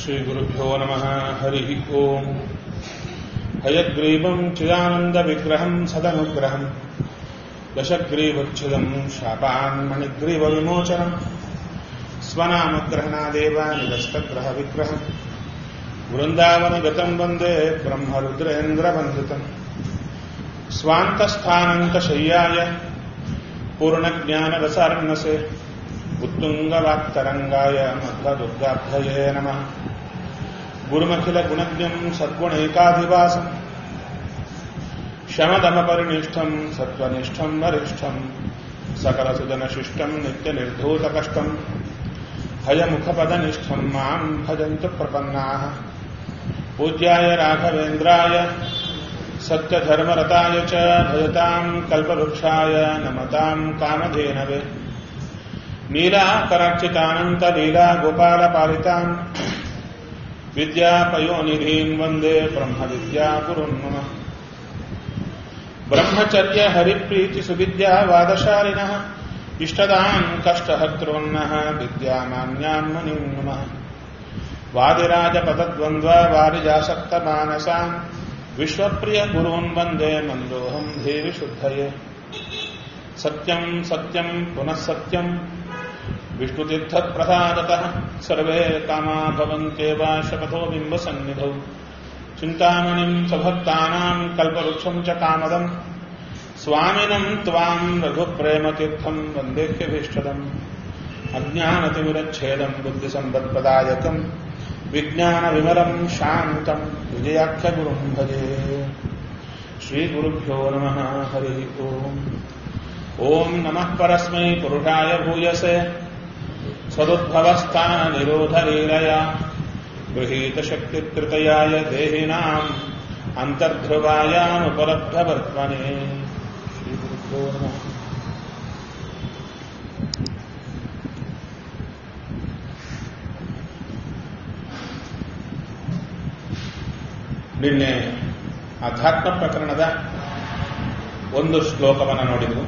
श्रीगुरुभ्यो नमः हरिः ओम् हयग्रीवम् चिदानन्दविग्रहम् सदनुग्रहम् दशग्रीवच्छिदम् शापान्मणिग्रीवविमोचनम् स्वनामग्रहणादेव निरस्तग्रहविग्रहम् वृन्दावनगतम् वन्दे ब्रह्मरुद्रेन्द्रवन्दितम् स्वान्तस्थानन्तशय्याय पूर्णज्ञानरसार्णसे उत्तुङ्गवाक्तरङ्गाय मध्वदुर्गाभ्यये नमः गुरुमखिलगुणज्ञम् सद्गुणैकाधिवासम् शमदमपरिनिष्ठम् सत्त्वनिष्ठम् वरिष्ठम् सकलसुजनशिष्टम् नित्यनिर्धूतकष्टम् हयमुखपदनिष्ठम् माम् भजन्तु प्रपन्नाः पूज्याय राघवेन्द्राय सत्यधर्मरताय च भजताम् कल्पवृक्षाय नमताम् कामधेनवे नीलाकरार्चितानन्तलीला गोपालपालिताम् विद्यापयोनिधीन् वन्दे ब्रह्मविद्यागुरुन् मम ब्रह्मचर्य हरिप्रीतिसुविद्यावादशालिनः इष्टदान् कष्टहर्तॄन्नः विद्यामान्यान् मुनिम् नमः वादिराजपदद्वन्द्ववारिजासक्तमानसान् विश्वप्रियगुरून् वन्दे मन्दोऽहम् देवि शुद्धये सत्यम् सत्यम् पुनः सत्यम् विष्णुतीर्थप्रसादतः सर्वे कामा भवन्त्येव शपथो बिम्बसन्निधौ चिन्तामणिम् स्वभक्तानाम् कल्पवृक्षम् च कामदम् स्वामिनम् त्वाम् रघुप्रेमतीर्थम् वन्देह्यभीष्टदम् अज्ञानतिमिरच्छेदम् बुद्धिसम्पत्प्रदायकम् विज्ञानविमलम् शान्तम् विजयाख्यगुरुम् भजे श्रीगुरुभ्यो नमः हरिः ओम् ॐ नमः परस्मै पुरुषाय भूयसे सदुद्भवस्थाननिरोधलीलया गृहीतशक्तिकृतयाय देहिनाम् अन्तर्ध्रुवायामुपलब्धवर्त्मने श्रीगुरुभ्यो नमः ನಿನ್ನೆ ಅಧ್ಯಾತ್ಮ ಪ್ರಕರಣದ ಒಂದು ಶ್ಲೋಕವನ್ನು ನೋಡಿದ್ವು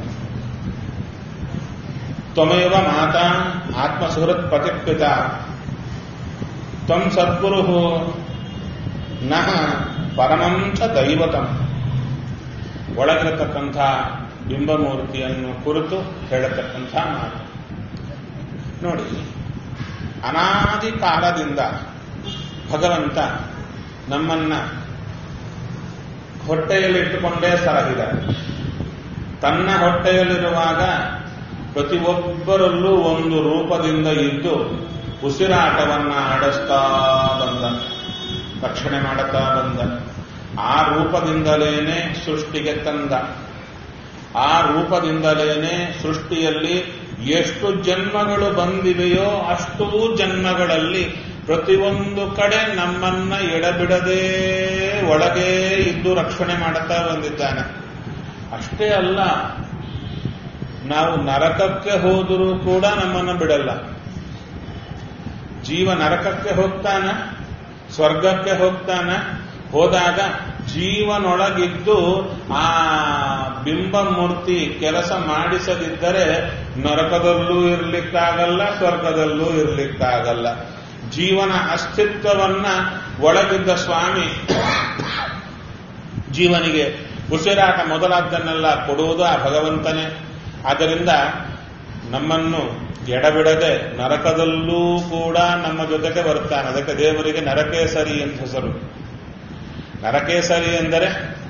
ತ್ವಮೇವ ಮಾತಾ ಆತ್ಮಸುಹೃತ್ ಪ್ರತಿಪಿತ ತ್ವಂ ಸದ್ಗುರು ನಹ ಪರಮಂ ಚ ದೈವತಂ ಒಳಗಿರತಕ್ಕಂಥ ಬಿಂಬಮೂರ್ತಿಯನ್ನು ಕುರಿತು ಹೇಳತಕ್ಕಂಥ ಮಾತು ನೋಡಿ ಅನಾದಿ ಕಾಲದಿಂದ ಭಗವಂತ ನಮ್ಮನ್ನ ಹೊಟ್ಟೆಯಲ್ಲಿಟ್ಟುಕೊಂಡೇ ಸಲಹಿದ್ದಾರೆ ತನ್ನ ಹೊಟ್ಟೆಯಲ್ಲಿರುವಾಗ ಪ್ರತಿಯೊಬ್ಬರಲ್ಲೂ ಒಂದು ರೂಪದಿಂದ ಇದ್ದು ಉಸಿರಾಟವನ್ನ ಆಡಿಸ್ತಾ ಬಂದ ರಕ್ಷಣೆ ಮಾಡುತ್ತಾ ಬಂದ ಆ ರೂಪದಿಂದಲೇನೆ ಸೃಷ್ಟಿಗೆ ತಂದ ಆ ರೂಪದಿಂದಲೇನೆ ಸೃಷ್ಟಿಯಲ್ಲಿ ಎಷ್ಟು ಜನ್ಮಗಳು ಬಂದಿವೆಯೋ ಅಷ್ಟೂ ಜನ್ಮಗಳಲ್ಲಿ ಪ್ರತಿಯೊಂದು ಕಡೆ ನಮ್ಮನ್ನ ಎಡಬಿಡದೆ ಒಳಗೆ ಇದ್ದು ರಕ್ಷಣೆ ಮಾಡುತ್ತಾ ಬಂದಿದ್ದಾನೆ ಅಷ್ಟೇ ಅಲ್ಲ ನಾವು ನರಕಕ್ಕೆ ಹೋದರೂ ಕೂಡ ನಮ್ಮನ್ನು ಬಿಡಲ್ಲ ಜೀವ ನರಕಕ್ಕೆ ಹೋಗ್ತಾನ ಸ್ವರ್ಗಕ್ಕೆ ಹೋಗ್ತಾನ ಹೋದಾಗ ಜೀವನೊಳಗಿದ್ದು ಆ ಬಿಂಬ ಮೂರ್ತಿ ಕೆಲಸ ಮಾಡಿಸದಿದ್ದರೆ ನರಕದಲ್ಲೂ ಇರ್ಲಿಕ್ಕಾಗಲ್ಲ ಸ್ವರ್ಗದಲ್ಲೂ ಇರ್ಲಿಕ್ಕಾಗಲ್ಲ ಜೀವನ ಅಸ್ತಿತ್ವವನ್ನ ಒಳಗಿದ್ದ ಸ್ವಾಮಿ ಜೀವನಿಗೆ ಉಸಿರಾಟ ಮೊದಲಾದ್ದನ್ನೆಲ್ಲ ಕೊಡುವುದು ಆ ಭಗವಂತನೇ ಆದ್ದರಿಂದ ನಮ್ಮನ್ನು ಎಡಬಿಡದೆ ನರಕದಲ್ಲೂ ಕೂಡ ನಮ್ಮ ಜೊತೆಗೆ ಬರ್ತಾನೆ ಅದಕ್ಕೆ ದೇವರಿಗೆ ನರಕೇಸರಿ ಅಂತ ಹೆಸರು ನರಕೇಸರಿ ಎಂದರೆ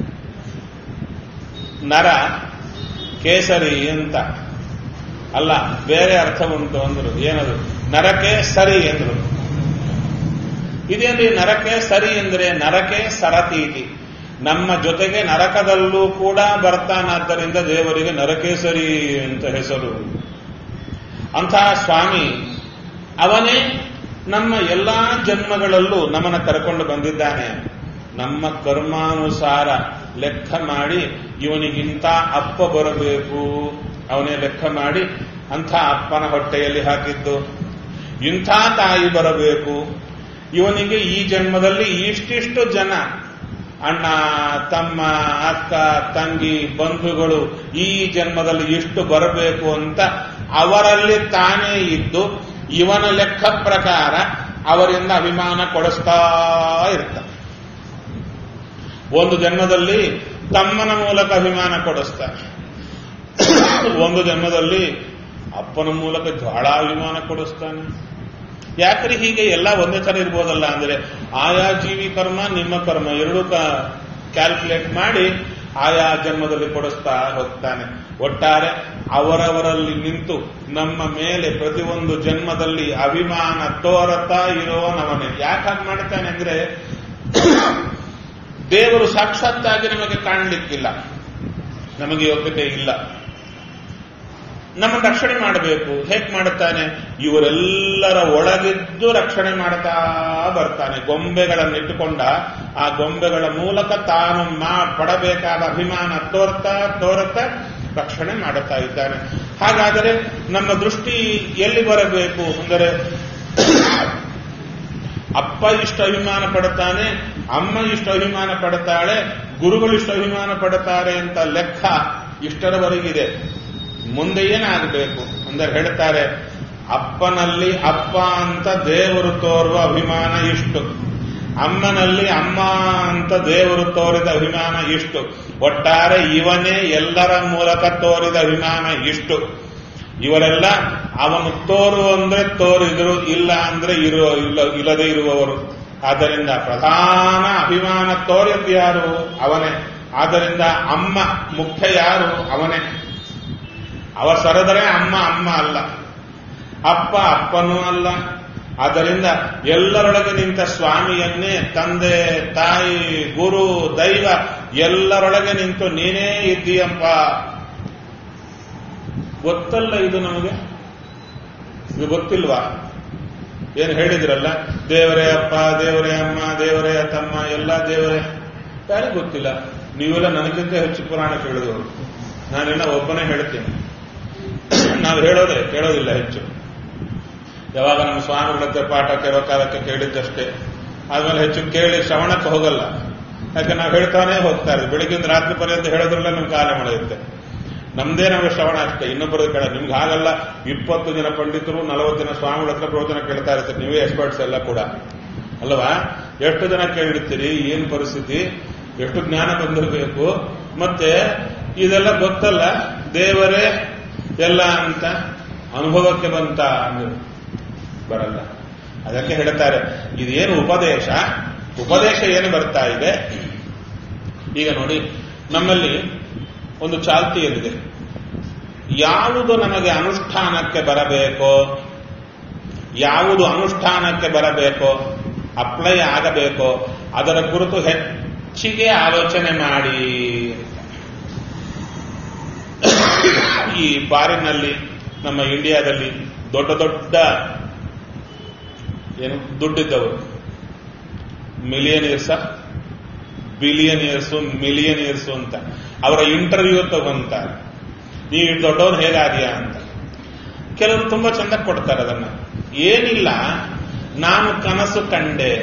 ನರ ಕೇಸರಿ ಅಂತ ಅಲ್ಲ ಬೇರೆ ಅರ್ಥ ಉಂಟು ಅಂದ್ರು ಏನದು ನರಕೆ ಸರಿ ಎಂದ್ರು ಇದೇನ್ರಿ ನರಕೆ ಸರಿ ಎಂದ್ರೆ ನರಕೆ ಸರತೀತಿ ನಮ್ಮ ಜೊತೆಗೆ ನರಕದಲ್ಲೂ ಕೂಡ ಬರ್ತಾನಾದ್ದರಿಂದ ದೇವರಿಗೆ ನರಕೇಸರಿ ಅಂತ ಹೆಸರು ಅಂತಹ ಸ್ವಾಮಿ ಅವನೇ ನಮ್ಮ ಎಲ್ಲಾ ಜನ್ಮಗಳಲ್ಲೂ ನಮ್ಮನ್ನ ಕರ್ಕೊಂಡು ಬಂದಿದ್ದಾನೆ ನಮ್ಮ ಕರ್ಮಾನುಸಾರ ಲೆಕ್ಕ ಮಾಡಿ ಇವನಿಗಿಂತ ಅಪ್ಪ ಬರಬೇಕು ಅವನೇ ಲೆಕ್ಕ ಮಾಡಿ ಅಂಥ ಅಪ್ಪನ ಹೊಟ್ಟೆಯಲ್ಲಿ ಹಾಕಿದ್ದು ಇಂಥ ತಾಯಿ ಬರಬೇಕು ಇವನಿಗೆ ಈ ಜನ್ಮದಲ್ಲಿ ಇಷ್ಟಿಷ್ಟು ಜನ ಅಣ್ಣ ತಮ್ಮ ಅಕ್ಕ ತಂಗಿ ಬಂಧುಗಳು ಈ ಜನ್ಮದಲ್ಲಿ ಇಷ್ಟು ಬರಬೇಕು ಅಂತ ಅವರಲ್ಲಿ ತಾನೇ ಇದ್ದು ಇವನ ಲೆಕ್ಕ ಪ್ರಕಾರ ಅವರಿಂದ ಅಭಿಮಾನ ಕೊಡಿಸ್ತಾ ಇರ್ತಾನೆ ಒಂದು ಜನ್ಮದಲ್ಲಿ ತಮ್ಮನ ಮೂಲಕ ಅಭಿಮಾನ ಕೊಡಿಸ್ತಾನೆ ಒಂದು ಜನ್ಮದಲ್ಲಿ ಅಪ್ಪನ ಮೂಲಕ ಬಹಳ ಅಭಿಮಾನ ಕೊಡಿಸ್ತಾನೆ ಯಾಕ್ರಿ ಹೀಗೆ ಎಲ್ಲ ಒಂದೇ ತರ ಇರ್ಬೋದಲ್ಲ ಅಂದ್ರೆ ಆಯಾ ಜೀವಿ ಕರ್ಮ ನಿಮ್ಮ ಕರ್ಮ ಎರಡೂ ಕ್ಯಾಲ್ಕುಲೇಟ್ ಮಾಡಿ ಆಯಾ ಜನ್ಮದಲ್ಲಿ ಕೊಡಿಸ್ತಾ ಹೋಗ್ತಾನೆ ಒಟ್ಟಾರೆ ಅವರವರಲ್ಲಿ ನಿಂತು ನಮ್ಮ ಮೇಲೆ ಪ್ರತಿಯೊಂದು ಜನ್ಮದಲ್ಲಿ ಅಭಿಮಾನ ತೋರತಾ ಇರೋನವನೇ ಯಾಕಾಗಿ ಮಾಡ್ತಾನೆ ಅಂದ್ರೆ ದೇವರು ಸಾಕ್ಷಾತ್ತಾಗಿ ನಮಗೆ ಕಾಣಲಿಕ್ಕಿಲ್ಲ ನಮಗೆ ಯೋಗ್ಯತೆ ಇಲ್ಲ ನಮ್ಮ ರಕ್ಷಣೆ ಮಾಡಬೇಕು ಹೇಗೆ ಮಾಡುತ್ತಾನೆ ಇವರೆಲ್ಲರ ಒಳಗಿದ್ದು ರಕ್ಷಣೆ ಮಾಡ್ತಾ ಬರ್ತಾನೆ ಗೊಂಬೆಗಳನ್ನು ಇಟ್ಟುಕೊಂಡ ಆ ಗೊಂಬೆಗಳ ಮೂಲಕ ತಾನು ಮಾ ಪಡಬೇಕಾದ ಅಭಿಮಾನ ತೋರ್ತಾ ತೋರುತ್ತಾ ರಕ್ಷಣೆ ಮಾಡುತ್ತಾ ಇದ್ದಾನೆ ಹಾಗಾದರೆ ನಮ್ಮ ದೃಷ್ಟಿ ಎಲ್ಲಿ ಬರಬೇಕು ಅಂದರೆ ಅಪ್ಪ ಇಷ್ಟು ಅಭಿಮಾನ ಪಡುತ್ತಾನೆ ಅಮ್ಮ ಇಷ್ಟು ಅಭಿಮಾನ ಪಡುತ್ತಾಳೆ ಗುರುಗಳು ಇಷ್ಟು ಅಭಿಮಾನ ಪಡುತ್ತಾರೆ ಅಂತ ಲೆಕ್ಕ ಇಷ್ಟರವರೆಗಿದೆ ಮುಂದೆ ಏನಾಗಬೇಕು ಅಂದರೆ ಹೇಳ್ತಾರೆ ಅಪ್ಪನಲ್ಲಿ ಅಪ್ಪ ಅಂತ ದೇವರು ತೋರುವ ಅಭಿಮಾನ ಇಷ್ಟು ಅಮ್ಮನಲ್ಲಿ ಅಮ್ಮ ಅಂತ ದೇವರು ತೋರಿದ ಅಭಿಮಾನ ಇಷ್ಟು ಒಟ್ಟಾರೆ ಇವನೇ ಎಲ್ಲರ ಮೂಲಕ ತೋರಿದ ಅಭಿಮಾನ ಇಷ್ಟು ಇವರೆಲ್ಲ ಅವನು ತೋರು ಅಂದ್ರೆ ತೋರಿದ್ರು ಇಲ್ಲ ಅಂದ್ರೆ ಇರೋ ಇಲ್ಲ ಇಲ್ಲದೆ ಇರುವವರು ಆದ್ದರಿಂದ ಪ್ರಧಾನ ಅಭಿಮಾನ ತೋರಿದ್ದು ಯಾರು ಅವನೇ ಆದ್ದರಿಂದ ಅಮ್ಮ ಮುಖ್ಯ ಯಾರು ಅವನೇ ಅವ ಸರದರೆ ಅಮ್ಮ ಅಮ್ಮ ಅಲ್ಲ ಅಪ್ಪ ಅಪ್ಪನೂ ಅಲ್ಲ ಆದ್ದರಿಂದ ಎಲ್ಲರೊಳಗೆ ನಿಂತ ಸ್ವಾಮಿಯನ್ನೇ ತಂದೆ ತಾಯಿ ಗುರು ದೈವ ಎಲ್ಲರೊಳಗೆ ನಿಂತು ನೀನೇ ಇದ್ದೀಯಪ್ಪ ಗೊತ್ತಲ್ಲ ಇದು ನಮಗೆ ಇದು ಗೊತ್ತಿಲ್ವಾ ಏನು ಹೇಳಿದ್ರಲ್ಲ ದೇವರೇ ಅಪ್ಪ ದೇವರೇ ಅಮ್ಮ ದೇವರೇ ತಮ್ಮ ಎಲ್ಲ ದೇವರೇ ಯಾರಿಗೂ ಗೊತ್ತಿಲ್ಲ ನೀವೆಲ್ಲ ನನಗಿಂತ ಹೆಚ್ಚು ಪುರಾಣ ಕೇಳಿದವರು ನಾನೆಲ್ಲ ಒಬ್ಬನೇ ಹೇಳ್ತೀನಿ ನಾವು ಹೇಳೋದೇ ಕೇಳೋದಿಲ್ಲ ಹೆಚ್ಚು ಯಾವಾಗ ನಮ್ಮ ಸ್ವಾಮಿಗಳ ಹತ್ರ ಪಾಠ ಕೇಳೋಕಾಲಕ್ಕೆ ಕೇಳಿದ್ದಷ್ಟೇ ಆದ್ಮೇಲೆ ಹೆಚ್ಚು ಕೇಳಿ ಶ್ರವಣಕ್ಕೆ ಹೋಗಲ್ಲ ಯಾಕೆ ನಾವು ಹೇಳ್ತಾನೆ ಹೋಗ್ತಾ ಇದ್ದೀವಿ ಬೆಳಿಗ್ಗಿಂದ ರಾತ್ರಿ ಪರ್ಯಂತ ಹೇಳೋದ್ರಲ್ಲ ನಮ್ಗೆ ಕಾಲ ನಡೆಯುತ್ತೆ ನಮ್ದೇ ನಮಗೆ ಶ್ರವಣ ಅಷ್ಟೇ ಇನ್ನೊಬ್ಬರ ಕೇಳ ನಿಮ್ಗೆ ಹಾಗಲ್ಲ ಇಪ್ಪತ್ತು ಜನ ಪಂಡಿತರು ನಲವತ್ತು ಜನ ಸ್ವಾಮಿಗಳ ಹತ್ರ ಪ್ರವಚನ ಕೇಳ್ತಾ ಇರ್ತಾರೆ ನೀವೇ ಎಕ್ಸ್ಪರ್ಟ್ಸ್ ಎಲ್ಲ ಕೂಡ ಅಲ್ವಾ ಎಷ್ಟು ಜನ ಕೇಳಿರ್ತೀರಿ ಏನ್ ಪರಿಸ್ಥಿತಿ ಎಷ್ಟು ಜ್ಞಾನ ಬಂದಿರಬೇಕು ಮತ್ತೆ ಇದೆಲ್ಲ ಗೊತ್ತಲ್ಲ ದೇವರೇ ಎಲ್ಲ ಅಂತ ಅನುಭವಕ್ಕೆ ಬಂತ ಅಂದ್ರೆ ಬರಲ್ಲ ಅದಕ್ಕೆ ಹೇಳ್ತಾರೆ ಇದೇನು ಉಪದೇಶ ಉಪದೇಶ ಏನು ಬರ್ತಾ ಇದೆ ಈಗ ನೋಡಿ ನಮ್ಮಲ್ಲಿ ಒಂದು ಚಾಲ್ತಿಯಲ್ಲಿದೆ ಯಾವುದು ನಮಗೆ ಅನುಷ್ಠಾನಕ್ಕೆ ಬರಬೇಕೋ ಯಾವುದು ಅನುಷ್ಠಾನಕ್ಕೆ ಬರಬೇಕೋ ಅಪ್ಲೈ ಆಗಬೇಕೋ ಅದರ ಕುರಿತು ಹೆಚ್ಚಿಗೆ ಆಲೋಚನೆ ಮಾಡಿ ಈ ಬಾರಿನಲ್ಲಿ ನಮ್ಮ ಇಂಡಿಯಾದಲ್ಲಿ ದೊಡ್ಡ ದೊಡ್ಡ ಏನು ದುಡ್ಡಿದ್ದವರು ಮಿಲಿಯನಿಯರ್ಸ ಬಿಲಿಯನಿಯರ್ಸು ಮಿಲಿಯನಿಯರ್ಸು ಅಂತ ಅವರ ಇಂಟರ್ವ್ಯೂ ತಗೊಂತಾರೆ ನೀವು ದೊಡ್ಡವನು ಹೇಗಾದ್ಯಾ ಅಂತ ಕೆಲವರು ತುಂಬಾ ಚಂದ ಕೊಡ್ತಾರೆ ಅದನ್ನ ಏನಿಲ್ಲ ನಾನು ಕನಸು ಕಂಡೆ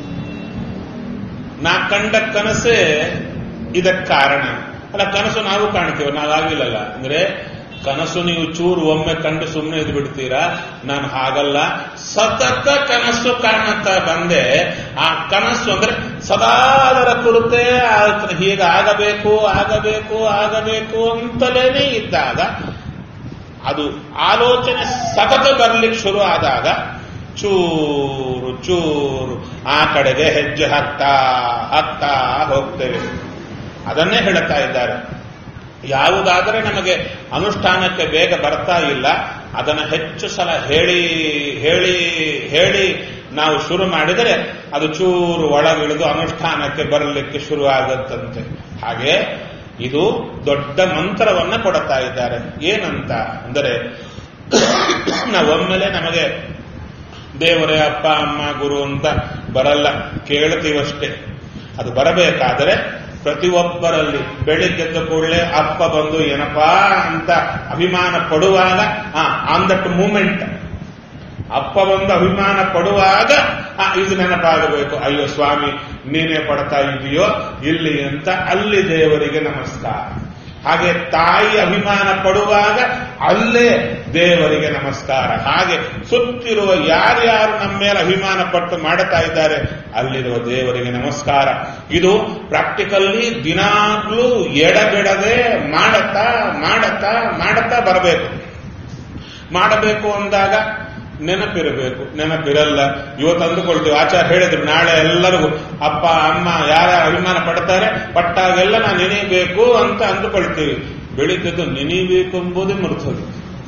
ನಾ ಕಂಡ ಕನಸೇ ಇದಕ್ಕೆ ಕಾರಣ ಅಲ್ಲ ಕನಸು ನಾವು ಕಾಣ್ತೇವೆ ನಾವಾಗಿಲ್ಲಲ್ಲ ಅಂದ್ರೆ ಕನಸು ನೀವು ಚೂರು ಒಮ್ಮೆ ಕಂಡು ಸುಮ್ಮನೆ ಇದ್ದು ಬಿಡ್ತೀರಾ ನಾನು ಹಾಗಲ್ಲ ಸತತ ಕನಸು ಕಾಣುತ್ತಾ ಬಂದೆ ಆ ಕನಸು ಅಂದ್ರೆ ಸದಾ ಅದರ ಕುರಿತೇ ಹೀಗೆ ಆಗಬೇಕು ಆಗಬೇಕು ಆಗಬೇಕು ಅಂತಲೇನೆ ಇದ್ದಾಗ ಅದು ಆಲೋಚನೆ ಸತತ ಬರ್ಲಿಕ್ಕೆ ಶುರು ಆದಾಗ ಚೂರು ಚೂರು ಆ ಕಡೆಗೆ ಹೆಜ್ಜೆ ಹಾಕ್ತಾ ಹಾಕ್ತಾ ಹೋಗ್ತೇವೆ ಅದನ್ನೇ ಹೇಳುತ್ತಾ ಇದ್ದಾರೆ ಯಾವುದಾದರೆ ನಮಗೆ ಅನುಷ್ಠಾನಕ್ಕೆ ಬೇಗ ಬರ್ತಾ ಇಲ್ಲ ಅದನ್ನು ಹೆಚ್ಚು ಸಲ ಹೇಳಿ ಹೇಳಿ ಹೇಳಿ ನಾವು ಶುರು ಮಾಡಿದರೆ ಅದು ಚೂರು ಒಳಗಿಳಿದು ಅನುಷ್ಠಾನಕ್ಕೆ ಬರಲಿಕ್ಕೆ ಶುರು ಆಗುತ್ತಂತೆ ಹಾಗೆ ಇದು ದೊಡ್ಡ ಮಂತ್ರವನ್ನ ಕೊಡುತ್ತಾ ಇದ್ದಾರೆ ಏನಂತ ಅಂದರೆ ನಾವೊಮ್ಮೆಲೆ ನಮಗೆ ದೇವರೇ ಅಪ್ಪ ಅಮ್ಮ ಗುರು ಅಂತ ಬರಲ್ಲ ಕೇಳ್ತೀವಷ್ಟೇ ಅದು ಬರಬೇಕಾದರೆ ಪ್ರತಿಯೊಬ್ಬರಲ್ಲಿ ಬೆಳಿಗ್ಗೆದ್ದ ಕೂಡಲೇ ಅಪ್ಪ ಬಂದು ಏನಪ್ಪಾ ಅಂತ ಅಭಿಮಾನ ಪಡುವಾಗ ಆನ್ ದಟ್ ಮೂಮೆಂಟ್ ಅಪ್ಪ ಬಂದು ಅಭಿಮಾನ ಪಡುವಾಗ ಇದು ನೆನಪಾಗಬೇಕು ಅಯ್ಯೋ ಸ್ವಾಮಿ ನೀನೇ ಪಡ್ತಾ ಇದೆಯೋ ಇಲ್ಲಿ ಅಂತ ಅಲ್ಲಿ ದೇವರಿಗೆ ನಮಸ್ಕಾರ ಹಾಗೆ ತಾಯಿ ಅಭಿಮಾನ ಪಡುವಾಗ ಅಲ್ಲೇ ದೇವರಿಗೆ ನಮಸ್ಕಾರ ಹಾಗೆ ಸುತ್ತಿರುವ ಯಾರ್ಯಾರು ನಮ್ಮ ಮೇಲೆ ಅಭಿಮಾನ ಪಟ್ಟು ಮಾಡುತ್ತಾ ಇದ್ದಾರೆ ಅಲ್ಲಿರುವ ದೇವರಿಗೆ ನಮಸ್ಕಾರ ಇದು ಪ್ರಾಕ್ಟಿಕಲ್ಲಿ ದಿನಾಗ್ಲೂ ಎಡಬಿಡದೆ ಮಾಡತ್ತಾ ಮಾಡತ್ತಾ ಮಾಡತ್ತಾ ಬರಬೇಕು ಮಾಡಬೇಕು ಅಂದಾಗ ನೆನಪಿರಬೇಕು ನೆನಪಿರಲ್ಲ ಇವತ್ತು ಅಂದುಕೊಳ್ತೀವಿ ಆಚಾರ ಹೇಳಿದ್ರು ನಾಳೆ ಎಲ್ಲರಿಗೂ ಅಪ್ಪ ಅಮ್ಮ ಯಾರ ಅಭಿಮಾನ ಪಡ್ತಾರೆ ಪಟ್ಟಾಗೆಲ್ಲ ನಾನು ನೆನೆಯಬೇಕು ಅಂತ ಅಂದುಕೊಳ್ತೀವಿ ಬೆಳಿಗ್ಗೆದ್ದು ನೆನೆಯಬೇಕು ಎಂಬುದೇ ಮರ್ತೋದು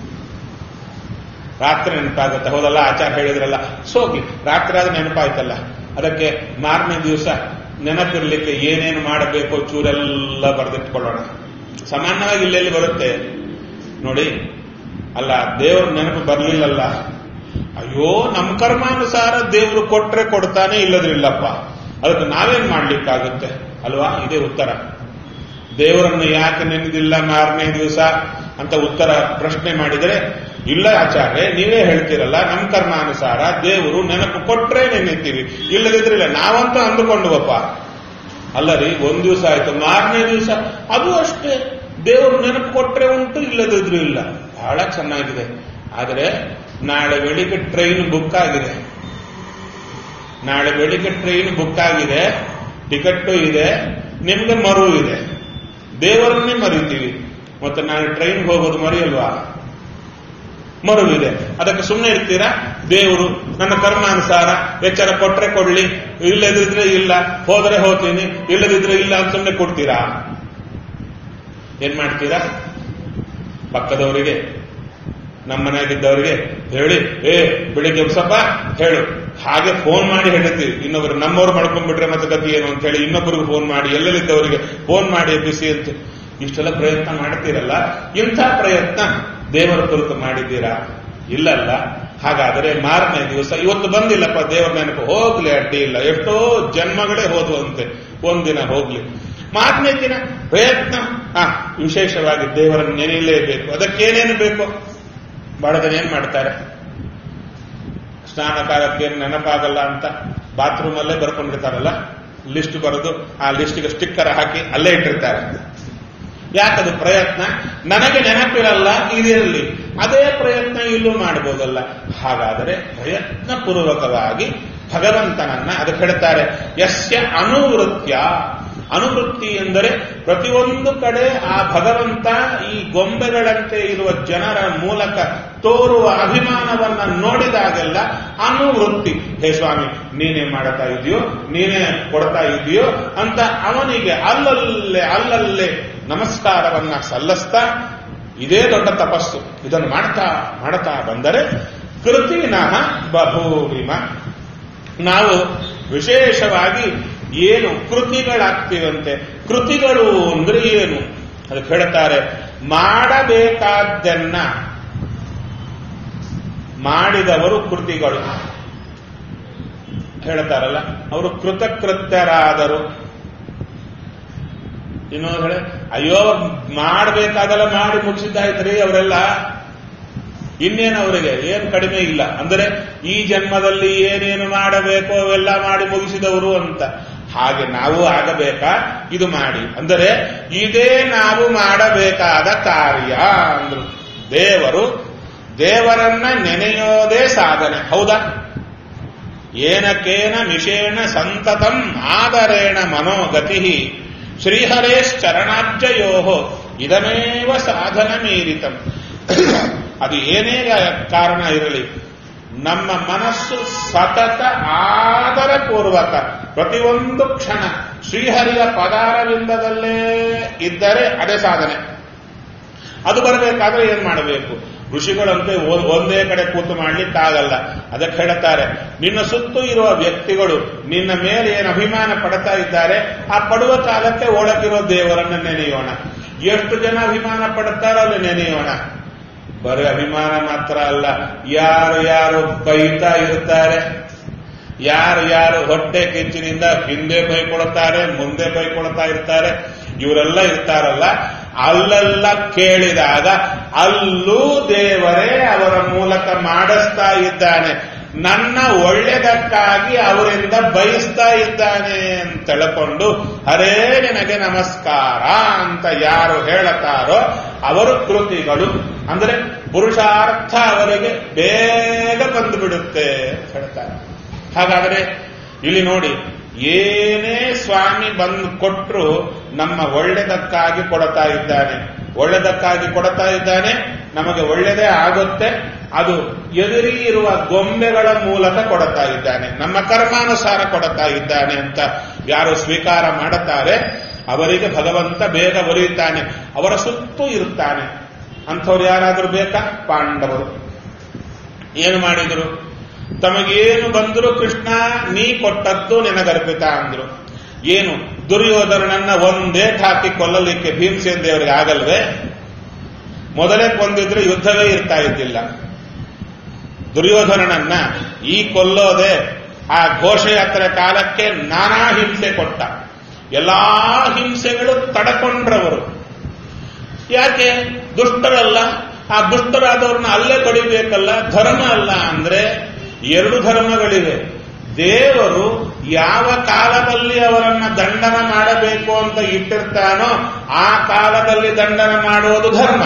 ರಾತ್ರಿ ನೆನಪಾಗುತ್ತೆ ಹೌದಲ್ಲ ಆಚಾರ ಹೇಳಿದ್ರಲ್ಲ ಸೋಗಿ ರಾತ್ರಿ ಆದ್ರೆ ನೆನಪಾಯ್ತಲ್ಲ ಅದಕ್ಕೆ ಮಾರನೇ ದಿವಸ ನೆನಪಿರ್ಲಿಕ್ಕೆ ಏನೇನು ಮಾಡಬೇಕು ಚೂರೆಲ್ಲ ಬರೆದಿಟ್ಕೊಳ್ಳೋಣ ಸಾಮಾನ್ಯವಾಗಿ ಇಲ್ಲೆಲ್ಲಿ ಬರುತ್ತೆ ನೋಡಿ ಅಲ್ಲ ದೇವ್ರ ನೆನಪು ಬರಲಿಲ್ಲಲ್ಲ ಅಯ್ಯೋ ನಮ್ಮ ಕರ್ಮಾನುಸಾರ ದೇವರು ಕೊಟ್ರೆ ಕೊಡ್ತಾನೆ ಇಲ್ಲದ್ರಿಲ್ಲಪ್ಪ ಅದಕ್ಕೆ ನಾವೇನ್ ಮಾಡ್ಲಿಕ್ಕಾಗುತ್ತೆ ಅಲ್ವಾ ಇದೇ ಉತ್ತರ ದೇವರನ್ನು ಯಾಕೆ ನೆನೆದಿಲ್ಲ ಮಾರನೇ ದಿವಸ ಅಂತ ಉತ್ತರ ಪ್ರಶ್ನೆ ಮಾಡಿದರೆ ಇಲ್ಲ ಆಚಾರ್ಯ ನೀವೇ ಹೇಳ್ತೀರಲ್ಲ ನಮ್ಮ ಕರ್ಮಾನುಸಾರ ದೇವರು ನೆನಪು ಕೊಟ್ರೆ ನೆನೆತೀವಿ ಇಲ್ಲದಿದ್ರಿಲ್ಲ ನಾವಂತೂ ಅಂದುಕೊಂಡುವಪ್ಪ ಅಲ್ಲ ರೀ ಒಂದ್ ದಿವಸ ಆಯ್ತು ಮಾರನೇ ದಿವಸ ಅದು ಅಷ್ಟೇ ದೇವರು ನೆನಪು ಕೊಟ್ರೆ ಉಂಟು ಇಲ್ಲದಿದ್ರು ಇಲ್ಲ ಬಹಳ ಚೆನ್ನಾಗಿದೆ ಆದರೆ ನಾಳೆ ಬೆಳಿಗ್ಗೆ ಟ್ರೈನ್ ಬುಕ್ ಆಗಿದೆ ನಾಳೆ ಬೆಳಿಗ್ಗೆ ಟ್ರೈನ್ ಬುಕ್ ಆಗಿದೆ ಟಿಕೆಟ್ ಇದೆ ನಿಮ್ಗೆ ಮರು ಇದೆ ದೇವರನ್ನೇ ಮರಿತೀವಿ ಮತ್ತೆ ನಾಳೆ ಟ್ರೈನ್ ಹೋಗೋದು ಮರೆಯಲ್ವಾ ಮರುವಿದೆ ಅದಕ್ಕೆ ಸುಮ್ಮನೆ ಇರ್ತೀರಾ ದೇವರು ನನ್ನ ಕರ್ಮಾನುಸಾರ ಎಚ್ಚರ ಕೊಟ್ರೆ ಕೊಡ್ಲಿ ಇಲ್ಲದಿದ್ರೆ ಇಲ್ಲ ಹೋದರೆ ಹೋಗ್ತೀನಿ ಇಲ್ಲದಿದ್ರೆ ಇಲ್ಲ ಅಂತ ಸುಮ್ಮನೆ ಕೊಡ್ತೀರಾ ಏನ್ ಮಾಡ್ತೀರಾ ಪಕ್ಕದವರಿಗೆ ನಮ್ಮ ಮನೆಯಾಗಿದ್ದವರಿಗೆ ಹೇಳಿ ಏ ಬೆಳಿಗ್ಗೆ ಎಬ್ಸಪ್ಪ ಹೇಳು ಹಾಗೆ ಫೋನ್ ಮಾಡಿ ಹೇಳ್ತೀವಿ ಇನ್ನೊಬ್ರು ನಮ್ಮವ್ರು ಮಾಡ್ಕೊಂಡ್ಬಿಟ್ರೆ ಮತ್ತೆ ಗತಿ ಏನು ಅಂತ ಹೇಳಿ ಇನ್ನೊಬ್ಬರಿಗೆ ಫೋನ್ ಮಾಡಿ ಎಲ್ಲೆಲ್ಲಿದ್ದವರಿಗೆ ಫೋನ್ ಮಾಡಿ ಎಬ್ಬಿಸಿ ಅಂತ ಇಷ್ಟೆಲ್ಲ ಪ್ರಯತ್ನ ಮಾಡ್ತೀರಲ್ಲ ಇಂಥ ಪ್ರಯತ್ನ ದೇವರ ಕುರಿತು ಮಾಡಿದ್ದೀರಾ ಇಲ್ಲಲ್ಲ ಹಾಗಾದರೆ ಮಾರನೇ ದಿವಸ ಇವತ್ತು ಬಂದಿಲ್ಲಪ್ಪ ದೇವರ ನೆನಪು ಹೋಗ್ಲಿ ಅಡ್ಡಿ ಇಲ್ಲ ಎಷ್ಟೋ ಜನ್ಮಗಳೇ ಹೋದುವಂತೆ ಒಂದಿನ ಹೋಗ್ಲಿ ಮಾರನೇ ದಿನ ಪ್ರಯತ್ನ ಆ ವಿಶೇಷವಾಗಿ ದೇವರನ್ನು ನೆನೆಯಲೇಬೇಕು ಅದಕ್ಕೇನೇನು ಬೇಕು ಬಹಳ ಜನ ಏನ್ ಮಾಡ್ತಾರೆ ಸ್ನಾನ ಕಾಲಕ್ಕೆ ನೆನಪಾಗಲ್ಲ ಅಂತ ಬಾತ್ರೂಮ್ ಅಲ್ಲೇ ಬರ್ಕೊಂಡಿರ್ತಾರಲ್ಲ ಲಿಸ್ಟ್ ಬರೆದು ಆ ಲಿಸ್ಟ್ಗೆ ಸ್ಟಿಕ್ಕರ್ ಹಾಕಿ ಅಲ್ಲೇ ಇಟ್ಟಿರ್ತಾರೆ ಯಾಕದು ಪ್ರಯತ್ನ ನನಗೆ ನೆನಪಿರಲ್ಲ ಇದಿರಲಿ ಅದೇ ಪ್ರಯತ್ನ ಇಲ್ಲೂ ಮಾಡಬಹುದಲ್ಲ ಹಾಗಾದರೆ ಪ್ರಯತ್ನ ಪೂರ್ವಕವಾಗಿ ಭಗವಂತನನ್ನ ಅದಕ್ಕೆ ಹೇಳ್ತಾರೆ ಯಸ್ಯ ಅನುವೃತ್ಯ ಅನುವೃತ್ತಿ ಎಂದರೆ ಪ್ರತಿಯೊಂದು ಕಡೆ ಆ ಭಗವಂತ ಈ ಗೊಂಬೆಗಳಂತೆ ಇರುವ ಜನರ ಮೂಲಕ ತೋರುವ ಅಭಿಮಾನವನ್ನ ನೋಡಿದಾಗೆಲ್ಲ ಅನುವೃತ್ತಿ ಹೇ ಸ್ವಾಮಿ ನೀನೇ ಮಾಡ್ತಾ ಇದೆಯೋ ನೀನೇ ಕೊಡ್ತಾ ಇದೆಯೋ ಅಂತ ಅವನಿಗೆ ಅಲ್ಲಲ್ಲೇ ಅಲ್ಲಲ್ಲೇ ನಮಸ್ಕಾರವನ್ನ ಸಲ್ಲಿಸ್ತಾ ಇದೇ ದೊಡ್ಡ ತಪಸ್ಸು ಇದನ್ನು ಮಾಡ್ತಾ ಮಾಡ್ತಾ ಬಂದರೆ ಕೃತಿನಃ ಬಹುವಿಮ ನಾವು ವಿಶೇಷವಾಗಿ ಏನು ಕೃತಿಗಳಾಗ್ತೀವಂತೆ ಕೃತಿಗಳು ಅಂದ್ರೆ ಏನು ಅದಕ್ಕೆ ಹೇಳ್ತಾರೆ ಮಾಡಬೇಕಾದ್ದನ್ನ ಮಾಡಿದವರು ಕೃತಿಗಳು ಹೇಳ್ತಾರಲ್ಲ ಅವರು ಕೃತಕೃತ್ಯರಾದರು ಇನ್ನೊಂದು ಹೇಳಿ ಅಯ್ಯೋ ಮಾಡಬೇಕಾದಲ್ಲ ಮಾಡಿ ಮುಗಿಸಿದ್ದಾಯ್ತ್ರಿ ಅವರೆಲ್ಲ ಇನ್ನೇನು ಅವರಿಗೆ ಏನು ಕಡಿಮೆ ಇಲ್ಲ ಅಂದರೆ ಈ ಜನ್ಮದಲ್ಲಿ ಏನೇನು ಮಾಡಬೇಕೋ ಅವೆಲ್ಲ ಮಾಡಿ ಮುಗಿಸಿದವರು ಅಂತ ಹಾಗೆ ನಾವು ಆಗಬೇಕಾ ಇದು ಮಾಡಿ ಅಂದರೆ ಇದೇ ನಾವು ಮಾಡಬೇಕಾದ ಕಾರ್ಯ ಅಂದ್ರು ದೇವರು ದೇವರನ್ನ ನೆನೆಯೋದೇ ಸಾಧನೆ ಹೌದಾ ಏನಕೇನ ನಿಷೇಣ ಸಂತತಂ ಆದರೇಣ ಮನೋಗತಿ ಶ್ರೀಹರೇಶ್ಚರಣಾಬ್ಜಯೋ ಇದಮೇವ ಸಾಧನ ಮೀರಿತಂ ಅದು ಏನೇ ಕಾರಣ ಇರಲಿ ನಮ್ಮ ಮನಸ್ಸು ಸತತ ಆದರ ಪೂರ್ವಕ ಪ್ರತಿಯೊಂದು ಕ್ಷಣ ಶ್ರೀಹರಿಯ ಪದಾರವಿಂದದಲ್ಲೇ ಇದ್ದರೆ ಅದೇ ಸಾಧನೆ ಅದು ಬರಬೇಕಾದ್ರೆ ಏನ್ ಮಾಡಬೇಕು ಋಷಿಗಳಂತೆ ಒಂದೇ ಕಡೆ ಕೂತು ಮಾಡ್ಲಿಕ್ಕಾಗಲ್ಲ ಅದಕ್ಕೆ ಹೇಳ್ತಾರೆ ನಿನ್ನ ಸುತ್ತು ಇರುವ ವ್ಯಕ್ತಿಗಳು ನಿನ್ನ ಮೇಲೆ ಏನು ಅಭಿಮಾನ ಪಡ್ತಾ ಇದ್ದಾರೆ ಆ ಪಡುವ ಕಾಲಕ್ಕೆ ಒಳಗಿರೋ ದೇವರನ್ನ ನೆನೆಯೋಣ ಎಷ್ಟು ಜನ ಅಭಿಮಾನ ಪಡ್ತಾರೋ ಅಲ್ಲಿ ನೆನೆಯೋಣ ಬರೀ ಅಭಿಮಾನ ಮಾತ್ರ ಅಲ್ಲ ಯಾರು ಯಾರು ಬೈತಾ ಇರ್ತಾರೆ ಯಾರು ಯಾರು ಹೊಟ್ಟೆ ಕಿಚ್ಚಿನಿಂದ ಹಿಂದೆ ಬೈಕೊಳ್ತಾರೆ ಮುಂದೆ ಬೈಕೊಳ್ತಾ ಇರ್ತಾರೆ ಇವರೆಲ್ಲ ಇರ್ತಾರಲ್ಲ ಅಲ್ಲೆಲ್ಲ ಕೇಳಿದಾಗ ಅಲ್ಲೂ ದೇವರೇ ಅವರ ಮೂಲಕ ಮಾಡಿಸ್ತಾ ಇದ್ದಾನೆ ನನ್ನ ಒಳ್ಳೆದಕ್ಕಾಗಿ ಅವರಿಂದ ಬಯಸ್ತಾ ಇದ್ದಾನೆ ಅಂತ ತಿಳ್ಕೊಂಡು ಹರೇ ನಿನಗೆ ನಮಸ್ಕಾರ ಅಂತ ಯಾರು ಹೇಳುತ್ತಾರೋ ಅವರು ಕೃತಿಗಳು ಅಂದ್ರೆ ಪುರುಷಾರ್ಥ ಅವರಿಗೆ ಬೇಗ ಬಂದು ಬಿಡುತ್ತೆ ಅಂತ ಹೇಳ್ತಾರೆ ಹಾಗಾದ್ರೆ ಇಲ್ಲಿ ನೋಡಿ ಏನೇ ಸ್ವಾಮಿ ಬಂದು ಕೊಟ್ಟರು ನಮ್ಮ ಒಳ್ಳೆದಕ್ಕಾಗಿ ಕೊಡ್ತಾ ಇದ್ದಾನೆ ಒಳ್ಳೆದಕ್ಕಾಗಿ ಕೊಡ್ತಾ ಇದ್ದಾನೆ ನಮಗೆ ಒಳ್ಳೆಯದೇ ಆಗುತ್ತೆ ಅದು ಎದುರಿ ಇರುವ ಗೊಂಬೆಗಳ ಮೂಲಕ ಕೊಡುತ್ತಾ ಇದ್ದಾನೆ ನಮ್ಮ ಕರ್ಮಾನುಸಾರ ಕೊಡುತ್ತಾ ಇದ್ದಾನೆ ಅಂತ ಯಾರು ಸ್ವೀಕಾರ ಮಾಡುತ್ತಾರೆ ಅವರಿಗೆ ಭಗವಂತ ಬೇಗ ಒಲಿಯುತ್ತಾನೆ ಅವರ ಸುತ್ತೂ ಇರುತ್ತಾನೆ ಅಂಥವ್ರು ಯಾರಾದರೂ ಬೇಕಾ ಪಾಂಡವರು ಏನು ಮಾಡಿದರು ತಮಗೇನು ಬಂದರೂ ಕೃಷ್ಣ ನೀ ಕೊಟ್ಟದ್ದು ನಿನಗರ್ಪಿತ ಅಂದ್ರು ಏನು ದುರ್ಯೋಧನನ್ನ ಒಂದೇಟ್ ಹಾಕಿ ಕೊಲ್ಲಲಿಕ್ಕೆ ಭೀಮಸೇನ್ ದೇವರಿಗೆ ಆಗಲ್ವೇ ಮೊದಲೇ ಕೊಂದಿದ್ರೆ ಯುದ್ಧವೇ ಇರ್ತಾ ಇದ್ದಿಲ್ಲ ದುರ್ಯೋಧನನನ್ನ ಈ ಕೊಲ್ಲೋದೆ ಆ ಘೋಷಯಾತ್ರೆ ಕಾಲಕ್ಕೆ ನಾನಾ ಹಿಂಸೆ ಕೊಟ್ಟ ಎಲ್ಲಾ ಹಿಂಸೆಗಳು ತಡಕೊಂಡ್ರವರು ಯಾಕೆ ದುಷ್ಟರಲ್ಲ ಆ ದುಷ್ಟರಾದವ್ರನ್ನ ಅಲ್ಲೇ ಬಡಿಬೇಕಲ್ಲ ಧರ್ಮ ಅಲ್ಲ ಅಂದ್ರೆ ಎರಡು ಧರ್ಮಗಳಿವೆ ದೇವರು ಯಾವ ಕಾಲದಲ್ಲಿ ಅವರನ್ನ ದಂಡನ ಮಾಡಬೇಕು ಅಂತ ಇಟ್ಟಿರ್ತಾನೋ ಆ ಕಾಲದಲ್ಲಿ ದಂಡನ ಮಾಡುವುದು ಧರ್ಮ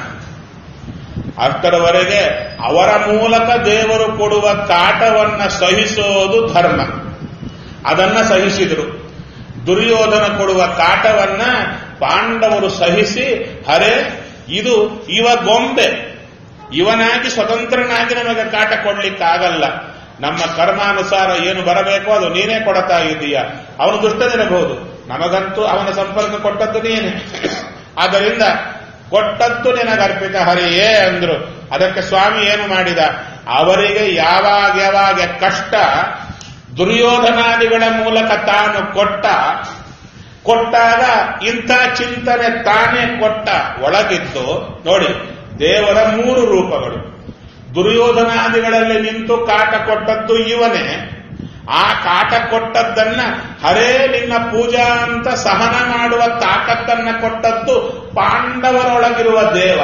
ಅಷ್ಟರವರೆಗೆ ಅವರ ಮೂಲಕ ದೇವರು ಕೊಡುವ ಕಾಟವನ್ನ ಸಹಿಸೋದು ಧರ್ಮ ಅದನ್ನ ಸಹಿಸಿದರು ದುರ್ಯೋಧನ ಕೊಡುವ ಕಾಟವನ್ನ ಪಾಂಡವರು ಸಹಿಸಿ ಹರೇ ಇದು ಇವ ಗೊಂಬೆ ಇವನಾಗಿ ಸ್ವತಂತ್ರನಾಗಿ ನಮಗೆ ಕಾಟ ಕೊಡ್ಲಿಕ್ಕಾಗಲ್ಲ ನಮ್ಮ ಕರ್ಮಾನುಸಾರ ಏನು ಬರಬೇಕೋ ಅದು ನೀನೇ ಕೊಡ್ತಾ ಇದ್ದೀಯ ಅವನು ದುಷ್ಟನಿರಬಹುದು ನಮಗಂತೂ ಅವನ ಸಂಪರ್ಕ ಕೊಟ್ಟದ್ದು ನೀನೆ ಆದ್ದರಿಂದ ಕೊಟ್ಟದ್ದು ನಿನಗರ್ಪಿತ ಹರಿಯೇ ಅಂದ್ರು ಅದಕ್ಕೆ ಸ್ವಾಮಿ ಏನು ಮಾಡಿದ ಅವರಿಗೆ ಯಾವಾಗ ಯಾವಾಗ ಕಷ್ಟ ದುರ್ಯೋಧನಾದಿಗಳ ಮೂಲಕ ತಾನು ಕೊಟ್ಟ ಕೊಟ್ಟಾಗ ಇಂಥ ಚಿಂತನೆ ತಾನೇ ಕೊಟ್ಟ ಒಳಗಿತ್ತು ನೋಡಿ ದೇವರ ಮೂರು ರೂಪಗಳು ದುರ್ಯೋಧನಾದಿಗಳಲ್ಲಿ ನಿಂತು ಕಾಟ ಕೊಟ್ಟದ್ದು ಇವನೇ ಆ ಕಾಟ ಕೊಟ್ಟದ್ದನ್ನ ಹರೇ ನಿನ್ನ ಪೂಜಾ ಅಂತ ಸಹನ ಮಾಡುವ ತಾಕತ್ತನ್ನ ಕೊಟ್ಟದ್ದು ಪಾಂಡವರೊಳಗಿರುವ ದೇವ